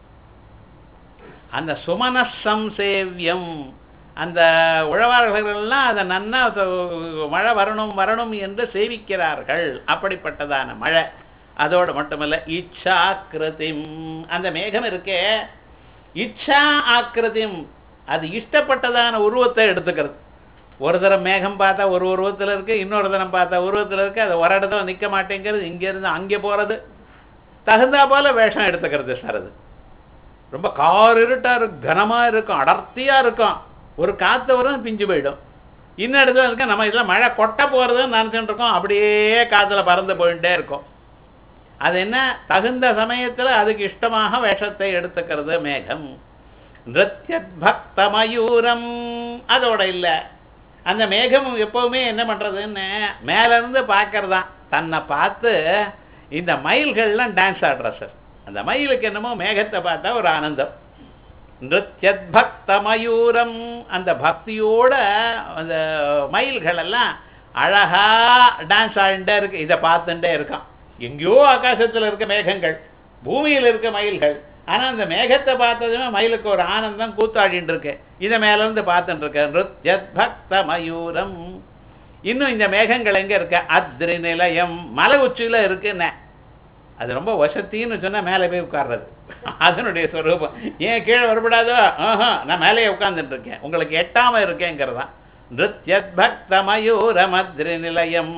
அந்த சுமனசம் சேவியம் அந்த உழவார்களெல்லாம் அதை நன்னா மழை வரணும் வரணும் என்று சேவிக்கிறார்கள் அப்படிப்பட்டதான மழை அதோடு மட்டுமல்ல இச்சாக்கிருதிம் அந்த மேகம் இருக்கே இச்சா ஆக்கிருதிம் அது இஷ்டப்பட்டதான உருவத்தை எடுத்துக்கிறது ஒரு தரம் மேகம் பார்த்தா ஒரு உருவத்தில் இருக்கு இன்னொரு தரம் பார்த்தா உருவத்தில் இருக்கு அது ஒரு இடத்துல நிற்க மாட்டேங்கிறது இங்கேருந்து அங்கே போகிறது தகுந்தா போல வேஷம் எடுத்துக்கிறது சார் அது ரொம்ப கார் இருட்டாக இருக்கும் கனமாக இருக்கும் அடர்த்தியாக இருக்கும் ஒரு காற்று வரும் பிஞ்சு போயிடும் இன்னும் இடத்துல இருக்க நம்ம இதில் மழை கொட்ட போகிறதுன்னு நினச்சிட்டு இருக்கோம் அப்படியே காற்றுல பறந்து போயிட்டே இருக்கும் அது என்ன தகுந்த சமயத்தில் அதுக்கு இஷ்டமாக வேஷத்தை எடுத்துக்கிறது மேகம் நிருத்யத் பக்த மயூரம் அதோட இல்லை அந்த மேகம் எப்பவுமே என்ன பண்ணுறதுன்னு மேலேருந்து பார்க்கறதான் தன்னை பார்த்து இந்த மயில்கள்லாம் டான்ஸ் ஆடுற சார் அந்த மயிலுக்கு என்னமோ மேகத்தை பார்த்தா ஒரு ஆனந்தம் நிருத்யத் பக்த மயூரம் அந்த பக்தியோட அந்த மயில்கள் எல்லாம் அழகா டான்ஸ் ஆடிட்டே இருக்கு இதை பார்த்துட்டே இருக்கான் எங்கேயோ ஆகாசத்தில் இருக்க மேகங்கள் பூமியில் இருக்க மயில்கள் ஆனால் அந்த மேகத்தை பார்த்ததுமே மயிலுக்கு ஒரு ஆனந்தம் கூத்தாடின்னு இருக்கு இதை மேலேருந்து பார்த்துட்டு இருக்க நிருத்யத் பக்த மயூரம் இன்னும் இந்த மேகங்கள் எங்கே இருக்க அத்ரி நிலையம் மலை உச்சியில் இருக்குன்னு அது ரொம்ப வசத்தின்னு சொன்னால் மேலே போய் உட்கார்றது அதனுடைய ஸ்வரூபம் ஏன் கீழே வரப்படாதோ ஆஹா நான் மேலேயே உட்கார்ந்துட்டு இருக்கேன் உங்களுக்கு எட்டாமல் இருக்கேங்கிறது தான் நிருத்யத் பக்த மயூர மத்ரி நிலையம்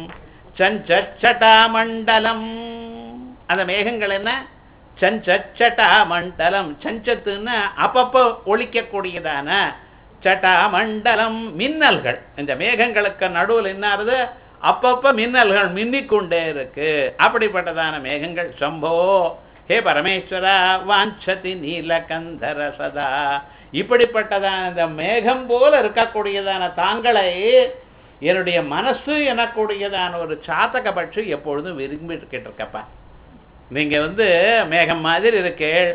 சஞ்சட்டா மண்டலம் அந்த மேகங்கள் என்ன சஞ்சட்டா மண்டலம் சஞ்சத்துன்னு அப்பப்போ ஒழிக்கக்கூடியதான சட்டா மண்டலம் மின்னல்கள் இந்த மேகங்களுக்கு நடுவில் என்னாருது அப்பப்ப மின்னல்கள் மின்னிக்கொண்டே இருக்கு அப்படிப்பட்டதான மேகங்கள் சம்போ ஹே பரமேஸ்வரா வாஞ்சதி நீலகந்தர சதா இப்படிப்பட்டதான இந்த மேகம் போல இருக்கக்கூடியதான தாங்களை என்னுடைய மனசு எனக்கூடியதான ஒரு சாத்தக பட்சி எப்பொழுதும் விரும்பிட்டு இருக்கப்பா நீங்க வந்து மேகம் மாதிரி இருக்கேள்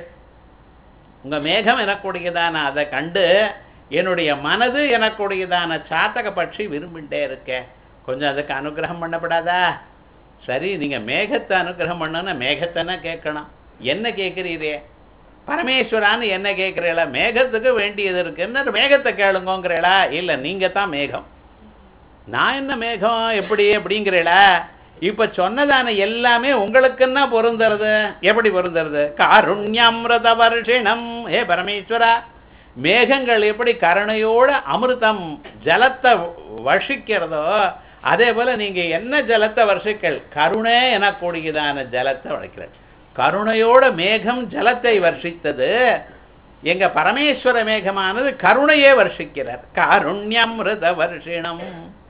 உங்க மேகம் எனக்கூடியதான அதை கண்டு என்னுடைய மனது எனக்கூடியதான சாத்தக பட்சி விரும்பிட்டே இருக்கேன் கொஞ்சம் அதுக்கு அனுகிரகம் பண்ணப்படாதா சரி நீங்கள் மேகத்தை அனுகிரகம் பண்ணணும்னா மேகத்தைன்னா கேட்கணும் என்ன கேட்குறீரே பரமேஸ்வரான்னு என்ன கேட்குறீங்களா மேகத்துக்கு வேண்டியது இருக்குன்னு மேகத்தை கேளுங்கோங்கிறீங்களா இல்லை நீங்கள் தான் மேகம் நான் என்ன மேகம் எப்படி அப்படிங்கிறீங்களா இப்போ சொன்னதான எல்லாமே உங்களுக்குன்னா பொருந்துறது எப்படி பொருந்துறது காருண்யமிரத வருஷிணம் ஏ பரமேஸ்வரா மேகங்கள் எப்படி கருணையோட அமிர்தம் ஜலத்தை வர்ஷிக்கிறதோ அதே போல நீங்க என்ன ஜலத்தை வருஷிக்கள் கருணை எனக்கூடியதான ஜலத்தை வளர்க்கிறார் கருணையோட மேகம் ஜலத்தை வர்ஷித்தது எங்க பரமேஸ்வர மேகமானது கருணையே வர்ஷிக்கிறார் காருண்யமிருத வருஷிணம்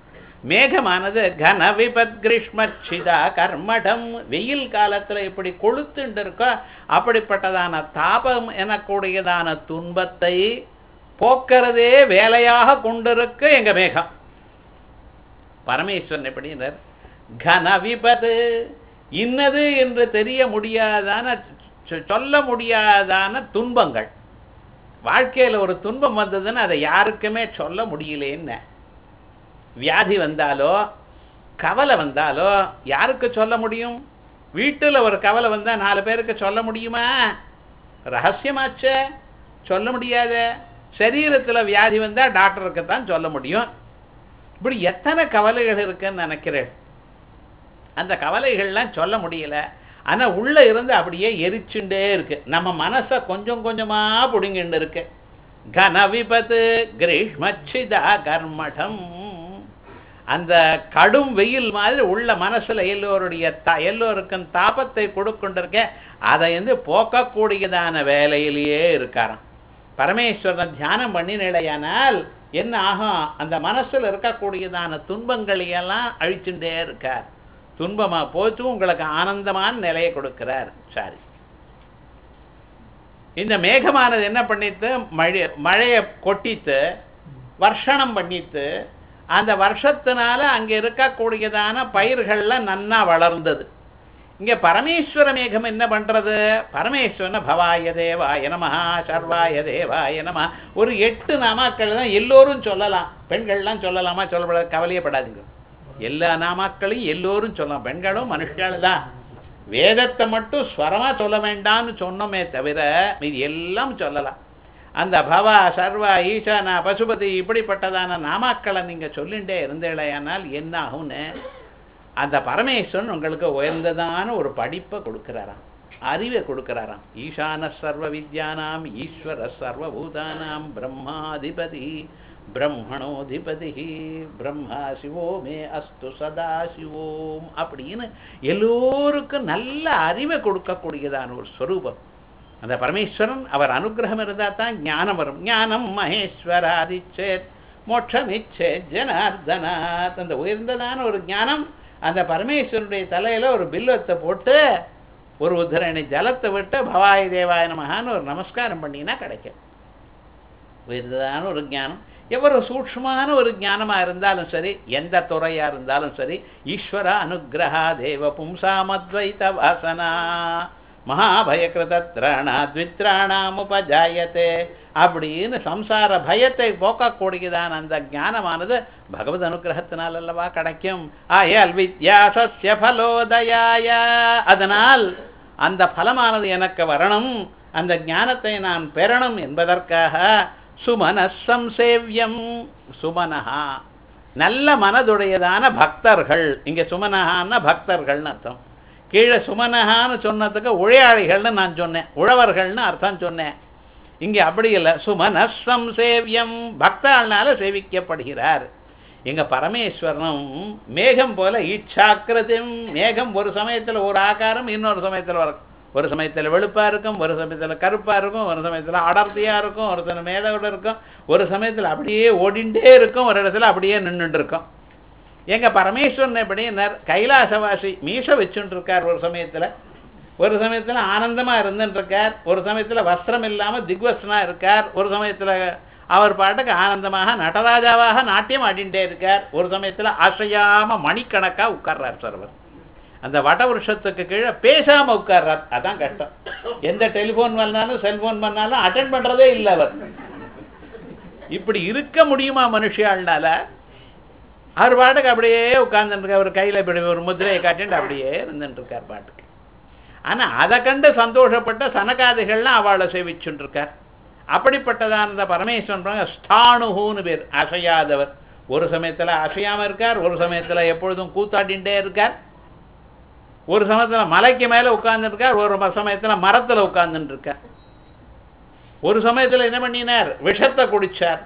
மேகமானது கன விபத் கிரீஷ்மச்சிதா கர்மடம் வெயில் காலத்துல இப்படி கொளுத்துண்டு இருக்கோ அப்படிப்பட்டதான தாபம் எனக்கூடியதான துன்பத்தை போக்கிறதே வேலையாக கொண்டிருக்கு எங்க மேகம் பரமேஸ்வரன் எப்படின்னார் கன விபத்து இன்னது என்று தெரிய முடியாதான சொ- சொல்ல முடியாதான துன்பங்கள் வாழ்க்கையில ஒரு துன்பம் வந்ததுன்னு அதை யாருக்குமே சொல்ல முடியலேன்னு வியாதி வந்தாலோ கவலை வந்தாலோ யாருக்கு சொல்ல முடியும் வீட்டுல ஒரு கவலை வந்தா நாலு பேருக்கு சொல்ல முடியுமா ரகசியமாச்சே சொல்ல முடியாத சரீரத்துல வியாதி வந்தா டாக்டருக்கு தான் சொல்ல முடியும் இப்படி எத்தனை கவலைகள் இருக்குன்னு நினைக்கிறேன் அந்த கவலைகள்லாம் சொல்ல முடியல ஆனா உள்ள இருந்து அப்படியே எரிச்சுண்டே இருக்கு நம்ம மனசை கொஞ்சம் கொஞ்சமா புடுங்கிண்டு இருக்கு கன விபத்து கிரீஷ்மச்சிதா கர்மடம் அந்த கடும் வெயில் மாதிரி உள்ள மனசுல எல்லோருடைய த எல்லோருக்கும் தாபத்தை கொடுக்கொண்டிருக்க அதை வந்து போக்கக்கூடியதான வேலையிலேயே இருக்காராம் பரமேஸ்வரன் தியானம் பண்ணினிலையானால் என்ன ஆகும் அந்த மனசுல இருக்கக்கூடியதான துன்பங்களை எல்லாம் அழிச்சுட்டே இருக்கார் துன்பமா போச்சு உங்களுக்கு ஆனந்தமான நிலையை கொடுக்கிறார் சாரி இந்த மேகமானது என்ன பண்ணித்து மழை மழையை கொட்டித்து வர்ஷணம் பண்ணித்து அந்த வருஷத்தினால அங்க இருக்கக்கூடியதான பயிர்கள்லாம் நன்னா வளர்ந்தது இங்க பரமேஸ்வர மேகம் என்ன பண்றது பரமேஸ்வரன பவாய தேவாய நமஹா சர்வாய தேவாய நம ஒரு எட்டு நாமாக்கள் தான் எல்லோரும் சொல்லலாம் பெண்கள்லாம் சொல்லலாமா சொல்லப்படாது கவலையப்படாதீங்க எல்லா நாமாக்களையும் எல்லோரும் சொல்லலாம் பெண்களும் மனுஷாலும் தான் வேதத்தை மட்டும் ஸ்வரமா சொல்ல வேண்டாம்னு சொன்னோமே தவிர மீதி எல்லாம் சொல்லலாம் அந்த பவா சர்வா ஈசானா பசுபதி இப்படிப்பட்டதான நாமாக்களை நீங்க சொல்லிண்டே இருந்தீங்களேயானால் என்ன ஆகும்னு அந்த பரமேஸ்வரன் உங்களுக்கு உயர்ந்ததான ஒரு படிப்பை கொடுக்கிறாராம் அறிவை கொடுக்கிறாராம் ஈசான சர்வ வித்யானாம் ஈஸ்வர சர்வபூதானாம் பிரம்மாதிபதி பிரம்மணோதிபதி பிரம்மா சிவோ மே அஸ்து சதா சிவோம் அப்படின்னு எல்லோருக்கும் நல்ல அறிவை கொடுக்கக்கூடியதான ஒரு ஸ்வரூபம் அந்த பரமேஸ்வரன் அவர் அனுகிரகம் இருந்தால் தான் ஞானம் வரும் ஞானம் மகேஸ்வராதிச்சேத் மோட்சமிச்சேத் ஜனார்தனாத் அந்த உயர்ந்ததான ஒரு ஞானம் அந்த பரமேஸ்வரனுடைய தலையில ஒரு பில்வத்தை போட்டு ஒரு உத்தரணி ஜலத்தை விட்டு பவாய தேவாய நமகான்னு ஒரு நமஸ்காரம் பண்ணினா கிடைக்கும் உயர்ந்ததான ஒரு ஞானம் எவ்வளவு சூக்ஷ்மமான ஒரு ஞானமா இருந்தாலும் சரி எந்த துறையா இருந்தாலும் சரி ஈஸ்வர அனுகிரகா தேவ பும்சாமத்வைத வாசனா மகாபயகிருதத்ராணா த்வித்ராணாம் உபஜாயத்தே அப்படின்னு சம்சார பயத்தை போக்கக்கூடியதான அந்த ஞானமானது பகவத் அனுகிரகத்தினால் அல்லவா கிடைக்கும் ஆயல் வித்யாசஸ்ய பலோதயாய அதனால் அந்த பலமானது எனக்கு வரணும் அந்த ஞானத்தை நான் பெறணும் என்பதற்காக சுமனசம் சேவியம் சுமனஹா நல்ல மனதுடையதான பக்தர்கள் இங்க சுமனஹான்னா பக்தர்கள்னு அர்த்தம் கீழே சுமனஹான்னு சொன்னதுக்கு உழையாளிகள்னு நான் சொன்னேன் உழவர்கள்னு அர்த்தம் சொன்னேன் இங்கே அப்படி இல்லை சுமனஸ்வம் சேவியம் பக்தாள்னால சேவிக்கப்படுகிறார் எங்க பரமேஸ்வரனும் மேகம் போல ஈட்சாக்கிரதும் மேகம் ஒரு சமயத்துல ஒரு ஆகாரம் இன்னொரு சமயத்துல வரும் ஒரு சமயத்துல வெளுப்பா இருக்கும் ஒரு சமயத்துல கருப்பா இருக்கும் ஒரு சமயத்துல அடர்த்தியா இருக்கும் ஒரு சில மேதோட இருக்கும் ஒரு சமயத்துல அப்படியே ஓடிண்டே இருக்கும் ஒரு இடத்துல அப்படியே நின்றுட்டு இருக்கும் எங்க பரமேஸ்வரன் எப்படின்னார் கைலாசவாசி மீச வச்சுட்டு இருக்கார் ஒரு சமயத்துல ஒரு சமயத்துல ஆனந்தமா இருந்துட்டு இருக்கார் ஒரு சமயத்துல வஸ்திரம் இல்லாம திக்வஸ்னா இருக்கார் ஒரு சமயத்துல அவர் பாட்டுக்கு ஆனந்தமாக நடராஜாவாக நாட்டியம் ஆடிண்டே இருக்கார் ஒரு சமயத்துல அசையாம மணிக்கணக்கா உட்கார்றார் சர்வர் அந்த வட வருஷத்துக்கு கீழே பேசாம உட்கார்றார் அதான் கஷ்டம் எந்த டெலிஃபோன் பண்ணாலும் செல்போன் பண்ணாலும் அட்டன் பண்றதே இல்லை அவர் இப்படி இருக்க முடியுமா மனுஷியாள்னால அவர் பாட்டுக்கு அப்படியே உட்கார்ந்துட்டு அவர் கையில இப்படி ஒரு முதிரையை காட்டிட்டு அப்படியே இருந்துட்டு இருக்கார் பாட்டுக்கு ஆனா அதை கண்டு சந்தோஷப்பட்ட சனகாதிகள்லாம் அவளை சேவிச்சுட்டு இருக்கார் அப்படிப்பட்டதான அந்த பரமேஸ்வரன் ஸ்தானுன்னு பேர் அசையாதவர் ஒரு சமயத்துல அசையாம இருக்கார் ஒரு சமயத்துல எப்பொழுதும் கூத்தாடிண்டே இருக்கார் ஒரு சமயத்துல மலைக்கு மேல உட்கார்ந்துட்டு இருக்கார் ஒரு ம- சமயத்துல மரத்துல உட்கார்ந்துட்டு இருக்கார் ஒரு சமயத்துல என்ன பண்ணினார் விஷத்தை குடிச்சார்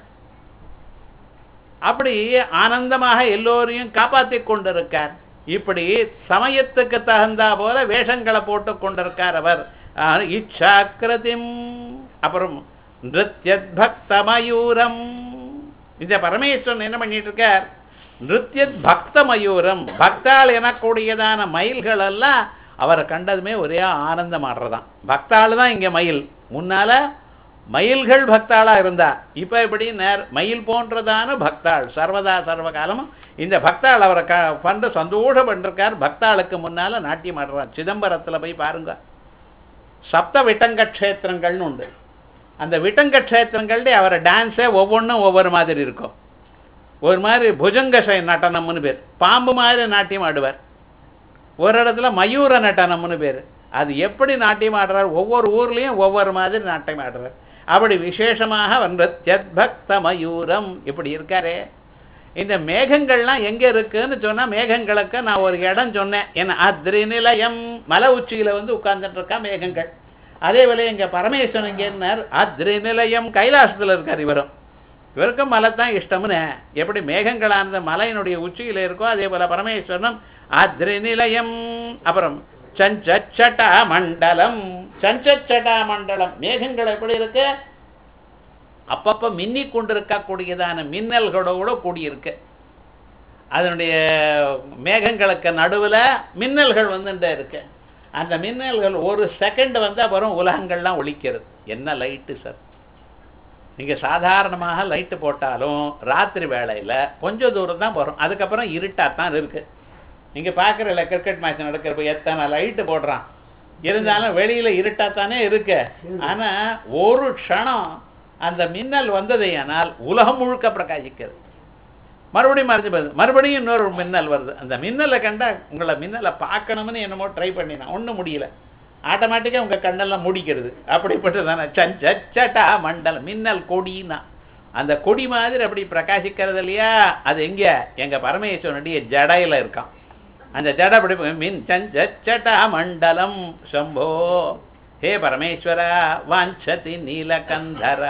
அப்படி ஆனந்தமாக எல்லோரையும் காப்பாத்தி கொண்டிருக்கார் இப்படி சமயத்துக்கு தகுந்தா போல வேஷங்களை போட்டு கொண்டிருக்கார் அவர் ஆஹ், இச்சாக்கிரதிம் அப்புறம் நிருத்யத் பக்த மயூரம் இந்த பரமேஸ்வரன் என்ன பண்ணிட்டு இருக்கார் நிருத்யத் பக்த மயூரம் பக்தாள் எனக்கூடியதான மயில்கள் எல்லாம் அவரை கண்டதுமே ஒரே ஆனந்தம் ஆடுறதாம் பக்தாள் தான் இங்க மயில் முன்னால மயில்கள் பக்தாளா இருந்தா இப்ப எப்படி நேர் மயில் போன்றதான பக்தாள் சர்வதா சர்வ காலமும் இந்த பக்தாள் அவரை க பண்ற சந்தோஷம் பண்ணிருக்கார் பக்தாளுக்கு முன்னால நாட்டியம் ஆடுறார் சிதம்பரத்துல போய் பாருங்க சப்த விட்டங்க க்ஷேத்திரங்கள்னு உண்டு அந்த விட்டங்க க்ஷேத்திரங்கள்டே அவரை டான்ஸே ஒவ்வொன்றும் ஒவ்வொரு மாதிரி இருக்கும் ஒரு மாதிரி புஜங்கசை நடனம்னு பேர் பாம்பு மாதிரி நாட்டியம் ஆடுவார் ஒரு இடத்துல மயூர நடனம்னு பேர் அது எப்படி நாட்டியம் ஆடுறார் ஒவ்வொரு ஊர்லேயும் ஒவ்வொரு மாதிரி நாட்டியம் ஆடுறார் அப்படி விசேஷமாக நிருத்யத் பக்த மயூரம் இப்படி இருக்காரே இந்த மேகங்கள்லாம் எங்கே இருக்குன்னு சொன்னால் மேகங்களுக்கு நான் ஒரு இடம் சொன்னேன் என்ன அத்ரி நிலையம் மலை உச்சியில் வந்து உட்கார்ந்துட்டு இருக்கா மேகங்கள் அதே போல எங்க பரமேஸ்வரன் இங்கேன்னார் அத்ரி நிலையம் கைலாசத்தில் இருக்கார் இவரும் இவருக்கும் மலை தான் இஷ்டம்னு எப்படி மேகங்களானது மலையினுடைய உச்சியில் இருக்கோ அதே போல பரமேஸ்வரனும் அத்ரி நிலையம் அப்புறம் சஞ்சச்சட்டா மண்டலம் சஞ்சச்சட்டா மண்டலம் மேகங்கள் எப்படி இருக்கு அப்பப்ப மின்னி கொண்டிருக்கக்கூடியதான மின்னல்களோட கூடியிருக்கு அதனுடைய மேகங்களுக்கு நடுவுல மின்னல்கள் வந்துட்டே இருக்கு அந்த மின்னல்கள் ஒரு செகண்ட் வந்து அப்புறம் உலகங்கள்லாம் ஒழிக்கிறது என்ன லைட்டு சார் நீங்க சாதாரணமாக லைட்டு போட்டாலும் ராத்திரி வேளையில கொஞ்சம் தூரம் தான் வரும் அதுக்கப்புறம் இருட்டாத்தான் இருக்கு நீங்க பார்க்குறல கிரிக்கெட் மேட்ச் நடக்கிறப்ப எத்தனை லைட்டு போடுறான் இருந்தாலும் வெளியில இருட்டாத்தானே இருக்கு ஆனா ஒரு க்ஷணம் அந்த மின்னல் வந்ததேயானால் உலகம் முழுக்க பிரகாசிக்கிறது மறுபடியும் மறைஞ்சு போகுது மறுபடியும் இன்னொரு மின்னல் வருது அந்த மின்னலை கண்டா உங்களை மின்னலை பார்க்கணும்னு என்னமோ ட்ரை பண்ணினா ஒன்றும் முடியல ஆட்டோமேட்டிக்காக உங்கள் கண்ணெல்லாம் முடிக்கிறது அப்படிப்பட்டதான சஞ்சட்டா மண்டலம் மின்னல் கொடினா அந்த கொடி மாதிரி அப்படி பிரகாசிக்கிறது இல்லையா அது எங்க எங்க பரமேஸ்வரனுடைய ஜடையில இருக்கான் அந்த ஜட அப்படி மின் சஞ்சட்டா மண்டலம் சம்போ ஹே பரமேஸ்வரா வாஞ்சதி நீலகந்தரா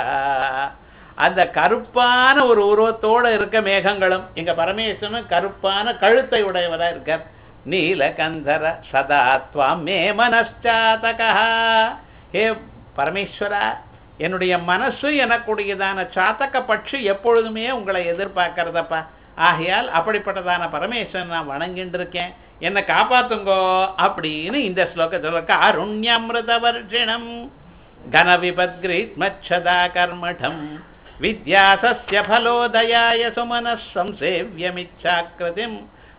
அந்த கருப்பான ஒரு உருவத்தோட இருக்க மேகங்களும் எங்க பரமேஸ்வரன் கருப்பான கழுத்தை உடையவரா இருக்கார் நீலகந்தர சதா துவாம் மே மனச்சாதகா ஹே பரமேஸ்வரா என்னுடைய மனசு எனக்குடையதான சாத்தக பட்சி எப்பொழுதுமே உங்களை எதிர்பார்க்கறதப்பா ஆகையால் அப்படிப்பட்டதான பரமேஸ்வரன் நான் வணங்கிட்டு இருக்கேன் என்னை காப்பாத்துங்கோ அப்படின்னு இந்த ஸ்லோகத்தில் காருண்யமிருத வர்ஷிணம் கனவிபத்கிரீத்மச்சதா கர்மடம் வித்யாசஸ்ய ஃபலோதயாய சுமனः संसेव्यमिच्छाकृतिम्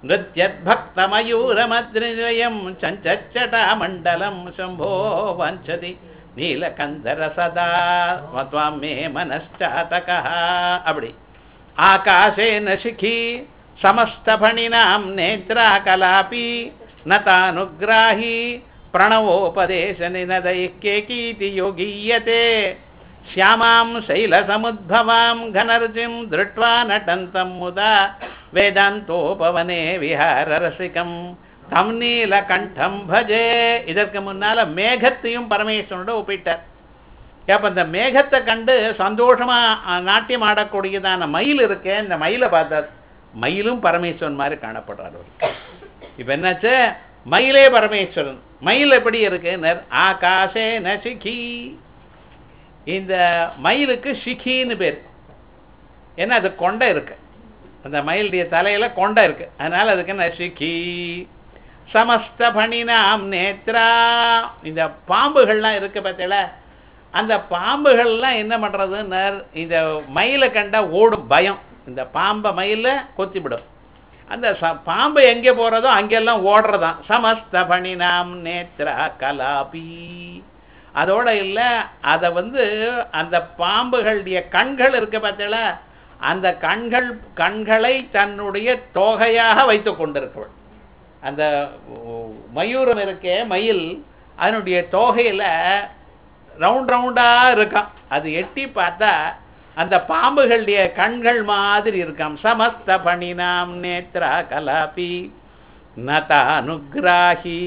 नृत्यद्भक्तमयूरमद्रिनिलयं चञ्चच्चटामण्डलं शम्भो वञ्चति நீலகந்தர சதா त्वां मे मनश्चातकः அப்படி ஆகாசேன சிகி समस्तफणिनां नेत्रा कलापि न तानुग्राही प्रणवोपदेशनिनदैः केकीति योगीयते श्यामां शैलसमुद्भवां घनर्जिं दृष्ट्वा नटन्तं मुदा வேதாந்தோபவனே விஹாரரசிகம் தம் நீலகண்டம் பஜே இதற்கு முன்னால மேகத்தையும் பரமேஸ்வரனோட ஒப்பிட்டார் அப்ப இந்த மேகத்தை கண்டு சந்தோஷமா அஹ், நாட்டியம் ஆடக்கூடியதான மயில் இருக்கே இந்த மயிலை பார்த்தார் மயிலும் பரமேஸ்வரன் மாதிரி காணப்படுறார் அவர் இப்ப என்னாச்சு மயிலே பரமேஸ்வரன் மயில் எப்படி இருக்குன்னர் ஆகாசே நசிகி இந்த மயிலுக்கு சிகின்னு பேர் ஏன்னா அது கொண்டை இருக்கு அந்த மயிலுடைய தலையில கொண்டை இருக்கு அதனால அதுக்கு என்ன சிகி சமஸ்த பணினாம் நேத்ரா இந்த பாம்புகள்லாம் இருக்கு பார்த்தீங்களா அந்த பாம்புகள்லாம் என்ன பண்றதுன்னர் இந்த மயிலை கண்டா ஓடும் பயம் இந்த பாம்பை மயில கொத்திவிடும் அந்த ச பாம்பு எங்கே போறதோ அங்கெல்லாம் ஓடுறதாம் சமஸ்த பணினாம் நேத்ரா கலாபி அதோட இல்லை அதை வந்து அந்த பாம்புகளுடைய கண்கள் இருக்கு பார்த்தீங்களா அந்த கண்கள் கண்களை தன்னுடைய தோகையாக வைத்து கொண்டிருக்கவள் அந்த உ- மயூரம் இருக்கே மயில் அதனுடைய தோகையில ரவுண்ட் ரவுண்டா இருக்காம் அது எட்டி பார்த்தா அந்த பாம்புகளுடைய கண்கள் மாதிரி இருக்காம் சமஸ்த பணினாம் நேத்ரா கலாபி நதானுகிராஹி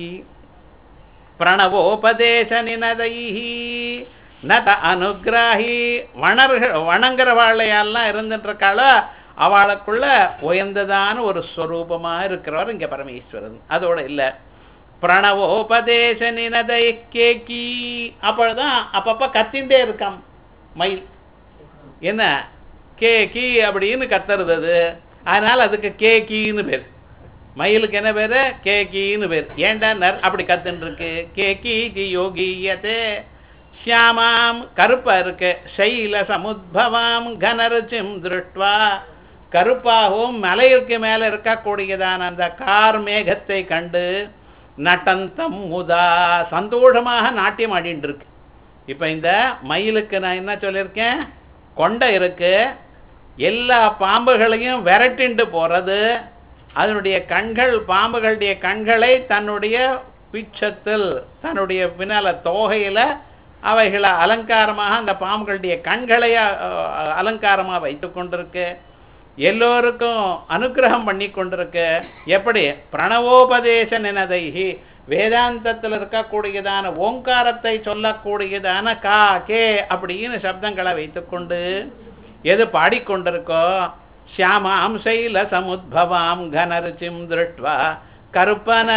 பிரணவோபதேச நினதைஹி நத அனுகிராஹி வணர்கள் வணங்குறவாளையெல்லாம் இருந்துட்டு இருக்காளோ அவளுக்குள்ள உயர்ந்ததான ஒரு ஸ்வரூபமா இருக்கிறவர் இங்க பரமேஸ்வரன் அதோட இல்ல பிரணவோபதேச நினதை கேக்கி அப்பொழுதுதான் அப்பப்ப கத்திண்டே இருக்காம் மயில் என்ன கே கீ அப்படின்னு கத்துறது அது அதனால அதுக்கு கே கீன்னு பேர் மயிலுக்கு என்ன பேரு கே கீன்னு பேர் ஏண்டா நர் அப்படி கத்துன்னு இருக்கு கே கீ தி யோகியதே ஷியாமாம் கருப்பா இருக்கு சைல சமுத்பவாம் கனருச்சிம் திருஷ்டுவா கருப்பாகவும் மலையிற்கு மேல இருக்கக்கூடியதான அந்த கார் மேகத்தை கண்டு நட்டந்தம் முதா சந்தோஷமாக நாட்டியம் ஆடிட்டு இருக்கு இப்போ இந்த மயிலுக்கு நான் என்ன சொல்லியிருக்கேன் கொண்டை இருக்கு எல்லா பாம்புகளையும் விரட்டிண்டு போறது அதனுடைய கண்கள் பாம்புகளுடைய கண்களை தன்னுடைய பிச்சத்தில் தன்னுடைய பின்னால தோகையில அவைகளை அலங்காரமாக அந்த பாம்புகளுடைய கண்களை அஹ், அலங்காரமாக வைத்து கொண்டிருக்கு எல்லோருக்கும் அனுக்கிரகம் பண்ணி கொண்டிருக்கு எப்படி பிரணவோபதேச நினதைகி வேதாந்தத்தில் இருக்கக்கூடியதான ஓங்காரத்தை சொல்லக்கூடியதான கா கே அப்படின்னு சப்தங்களை வைத்துக்கொண்டு எது பாடிக்கொண்டிருக்கோ ஷியாமாம் சைல சமுத்பவாம் கனருச்சிம் திருஷ்டுவா கருப்பன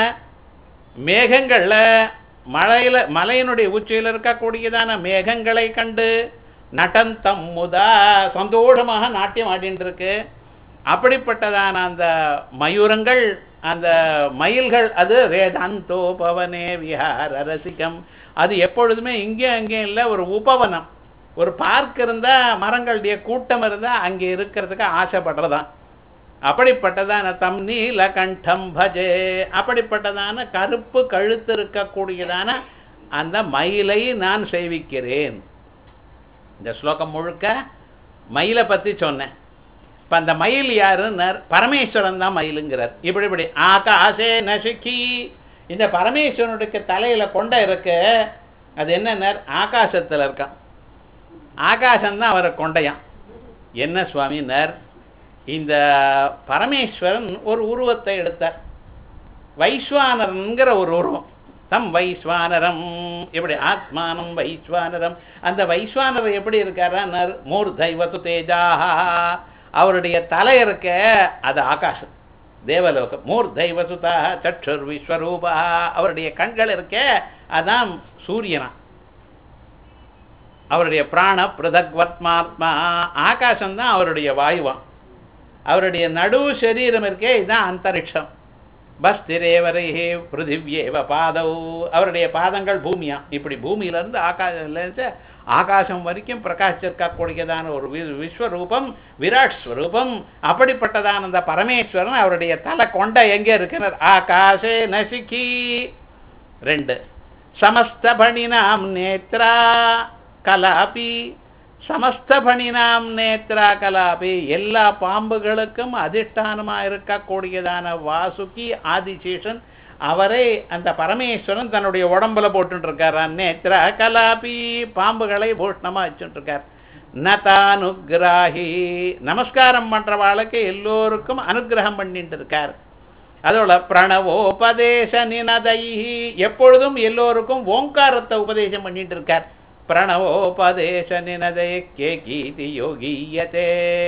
மேகங்கள்ல மலையில மலையினுடைய உச்சியில் இருக்கக்கூடியதான மேகங்களை கண்டு நடந்தம் முதா சந்தோஷமாக நாட்டியம் ஆடிட்டு இருக்கு அப்படிப்பட்டதான அந்த மயூரங்கள் அந்த மயில்கள் அது வேதாந்தோ பவனே விஹார ரசிகம் அது எப்பொழுதுமே இங்கே அங்கேயும் இல்லை ஒரு உபவனம் ஒரு பார்க் இருந்தா மரங்களுடைய கூட்டம் இருந்தா அங்கே இருக்கிறதுக்கு ஆசைப்படுறதான் அப்படிப்பட்டதான தம் நீல கண்டம் பஜே அப்படிப்பட்டதான கருப்பு கழுத்து இருக்கக்கூடியதான அந்த மயிலை நான் சேவிக்கிறேன் இந்த ஸ்லோகம் முழுக்க மயிலை பத்தி சொன்னேன் இப்ப அந்த மயில் யாருன்னார் பரமேஸ்வரன் தான் மயிலுங்கிறார் இப்படி இப்படி ஆகாசே நசுக்கி இந்த பரமேஸ்வரனுடைய தலையில கொண்ட இருக்கு அது என்னன்னார் ஆகாசத்துல இருக்கான் ஆகாசம்தான் அவரை கொண்டையான் என்ன சுவாமின்னார் இந்த பரமேஸ்வரன் ஒரு உருவத்தை எடுத்தார் வைஸ்வானரன்கிற ஒரு உருவம் தம் வைஸ்வானரம் எப்படி ஆத்மானம் வைஸ்வானரம் அந்த வைஸ்வானர் எப்படி இருக்காரான்னார் மூர்தைவத்து தேஜாஹா அவருடைய தலை இருக்க அது ஆகாசம் தேவலோகம் மூர்தைவசுதா சற்றுர் விஸ்வரூபா அவருடைய கண்கள் இருக்க அதான் சூரியனா அவருடைய பிராண பிரதக்வத்மாத்மா ஆகாசம்தான் அவருடைய வாயுவான் அவருடைய நடு சரீரம் இருக்கே இதுதான் அந்தரிக்ஷம் பஸ்திரேவரைஹே பிருத்திவியேவ பாதவ் அவருடைய பாதங்கள் பூமியா இப்படி பூமியிலிருந்து ஆகாசிலிருந்து ஆகாசம் வரைக்கும் பிரகாசிச்சிருக்கக்கூடியதான ஒரு வி- விஸ்வரூபம் விராட் ஸ்வரூபம் அப்படிப்பட்டதான அந்த பரமேஸ்வரன் அவருடைய தலை கொண்ட எங்கே இருக்கிறார் ஆகாசே நசிக்கி ரெண்டு சமஸ்தபணினாம் நேத்ரா கலாபி சமஸ்தபணினாம் நேத்ரா கலாபி எல்லா பாம்புகளுக்கும் அதிஷ்டானமா இருக்கக்கூடியதான வாசுகி ஆதிசேஷன் அவரை அந்த பரமேஸ்வரன் தன்னுடைய உடம்புல போட்டுட்டு இருக்காரா நேத்ரா கலாபி பாம்புகளை பூஷ்ணமா வச்சுட்டு இருக்கார் நதானுகிராஹி நமஸ்காரம் பண்றவாளுக்கு எல்லோருக்கும் அனுகிரகம் பண்ணிட்டு இருக்கார் அதோட பிரணவோபதேச நினதைஹி எப்பொழுதும் எல்லோருக்கும் ஓங்காரத்தை உபதேசம் பண்ணிட்டு இருக்கார் பிரணவோபதேச நினதை கே கீதி யோகியதே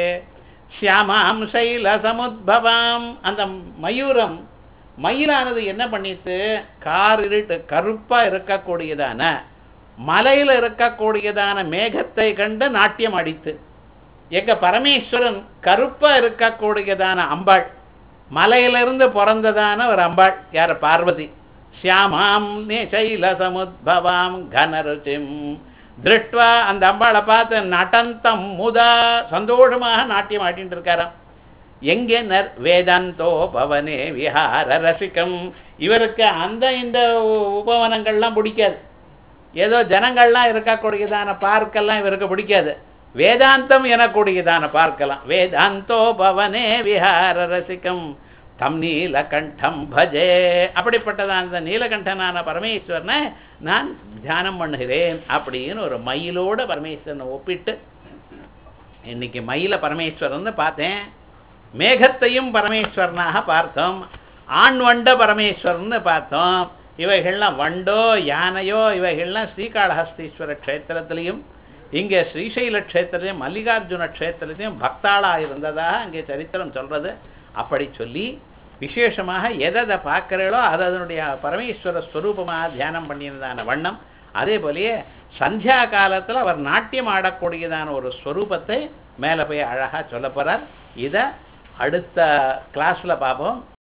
ஷியாமாம் சைல சமுத்பவாம் அந்த மயூரம் மயிலானது என்ன பண்ணிட்டு கார் இருட்டு கருப்பா இருக்கக்கூடியதான மலையில இருக்கக்கூடியதான மேகத்தை கண்டு நாட்டியம் அடித்து எங்க பரமேஸ்வரன் கருப்பா இருக்கக்கூடியதான அம்பாள் மலையிலிருந்து பிறந்ததான ஒரு அம்பாள் யார் பார்வதி ஷியாமாம் சைல சமுத்பவாம் கனருச்சிம் திருஷ்டுவா அந்த அம்பாளை பார்த்து நடந்தம் முதா சந்தோஷமாக நாட்டியம் ஆட்டிட்டு இருக்காராம் எங்கே நர் வேதாந்தோ பவனே விஹார ரசிகம் இவருக்கு அந்த இந்த உ- உபவனங்கள்லாம் பிடிக்காது ஏதோ ஜனங்கள்லாம் இருக்கக்கூடியதான பார்க்கெல்லாம் இவருக்கு பிடிக்காது வேதாந்தம் எனக்கூடியதான பார்க்கலாம் வேதாந்தோ பவனே விஹார ரசிகம் தம் நீலகண்டம் பஜே அப்படிப்பட்டதான அந்த நீலகண்டனான பரமேஸ்வரனை நான் தியானம் பண்ணுகிறேன் அப்படின்னு ஒரு மயிலோட பரமேஸ்வரனை ஒப்பிட்டு இன்னைக்கு மயில பரமேஸ்வரன் பார்த்தேன் மேகத்தையும் பரமேஸ்வரனாக பார்த்தோம் ஆண் வண்ட பரமேஸ்வரன் பார்த்தோம் இவைகள்லாம் வண்டோ யானையோ இவைகள்லாம் ஸ்ரீகாளஹஸ்தீஸ்வர க்ஷேத்திரத்திலையும் இங்கே ஸ்ரீசைல க்ஷேத்திரத்தையும் மல்லிகார்ஜுன க்ஷேத்திரத்தையும் பக்தாளாக இருந்ததாக அங்கே சரித்திரம் சொல்றது அப்படி சொல்லி விசேஷமாக எதை பார்க்கிறீங்களோ அது அதனுடைய பரமேஸ்வர ஸ்வரூபமாக தியானம் பண்ணியிருந்தான வண்ணம் அதே போலயே சந்தியா காலத்தில் அவர் நாட்டியம் ஆடக்கூடியதான ஒரு ஸ்வரூபத்தை மேலே போய் அழகாக சொல்ல போகிறார் இதை அடுத்த கிளாஸில் பார்ப்போம்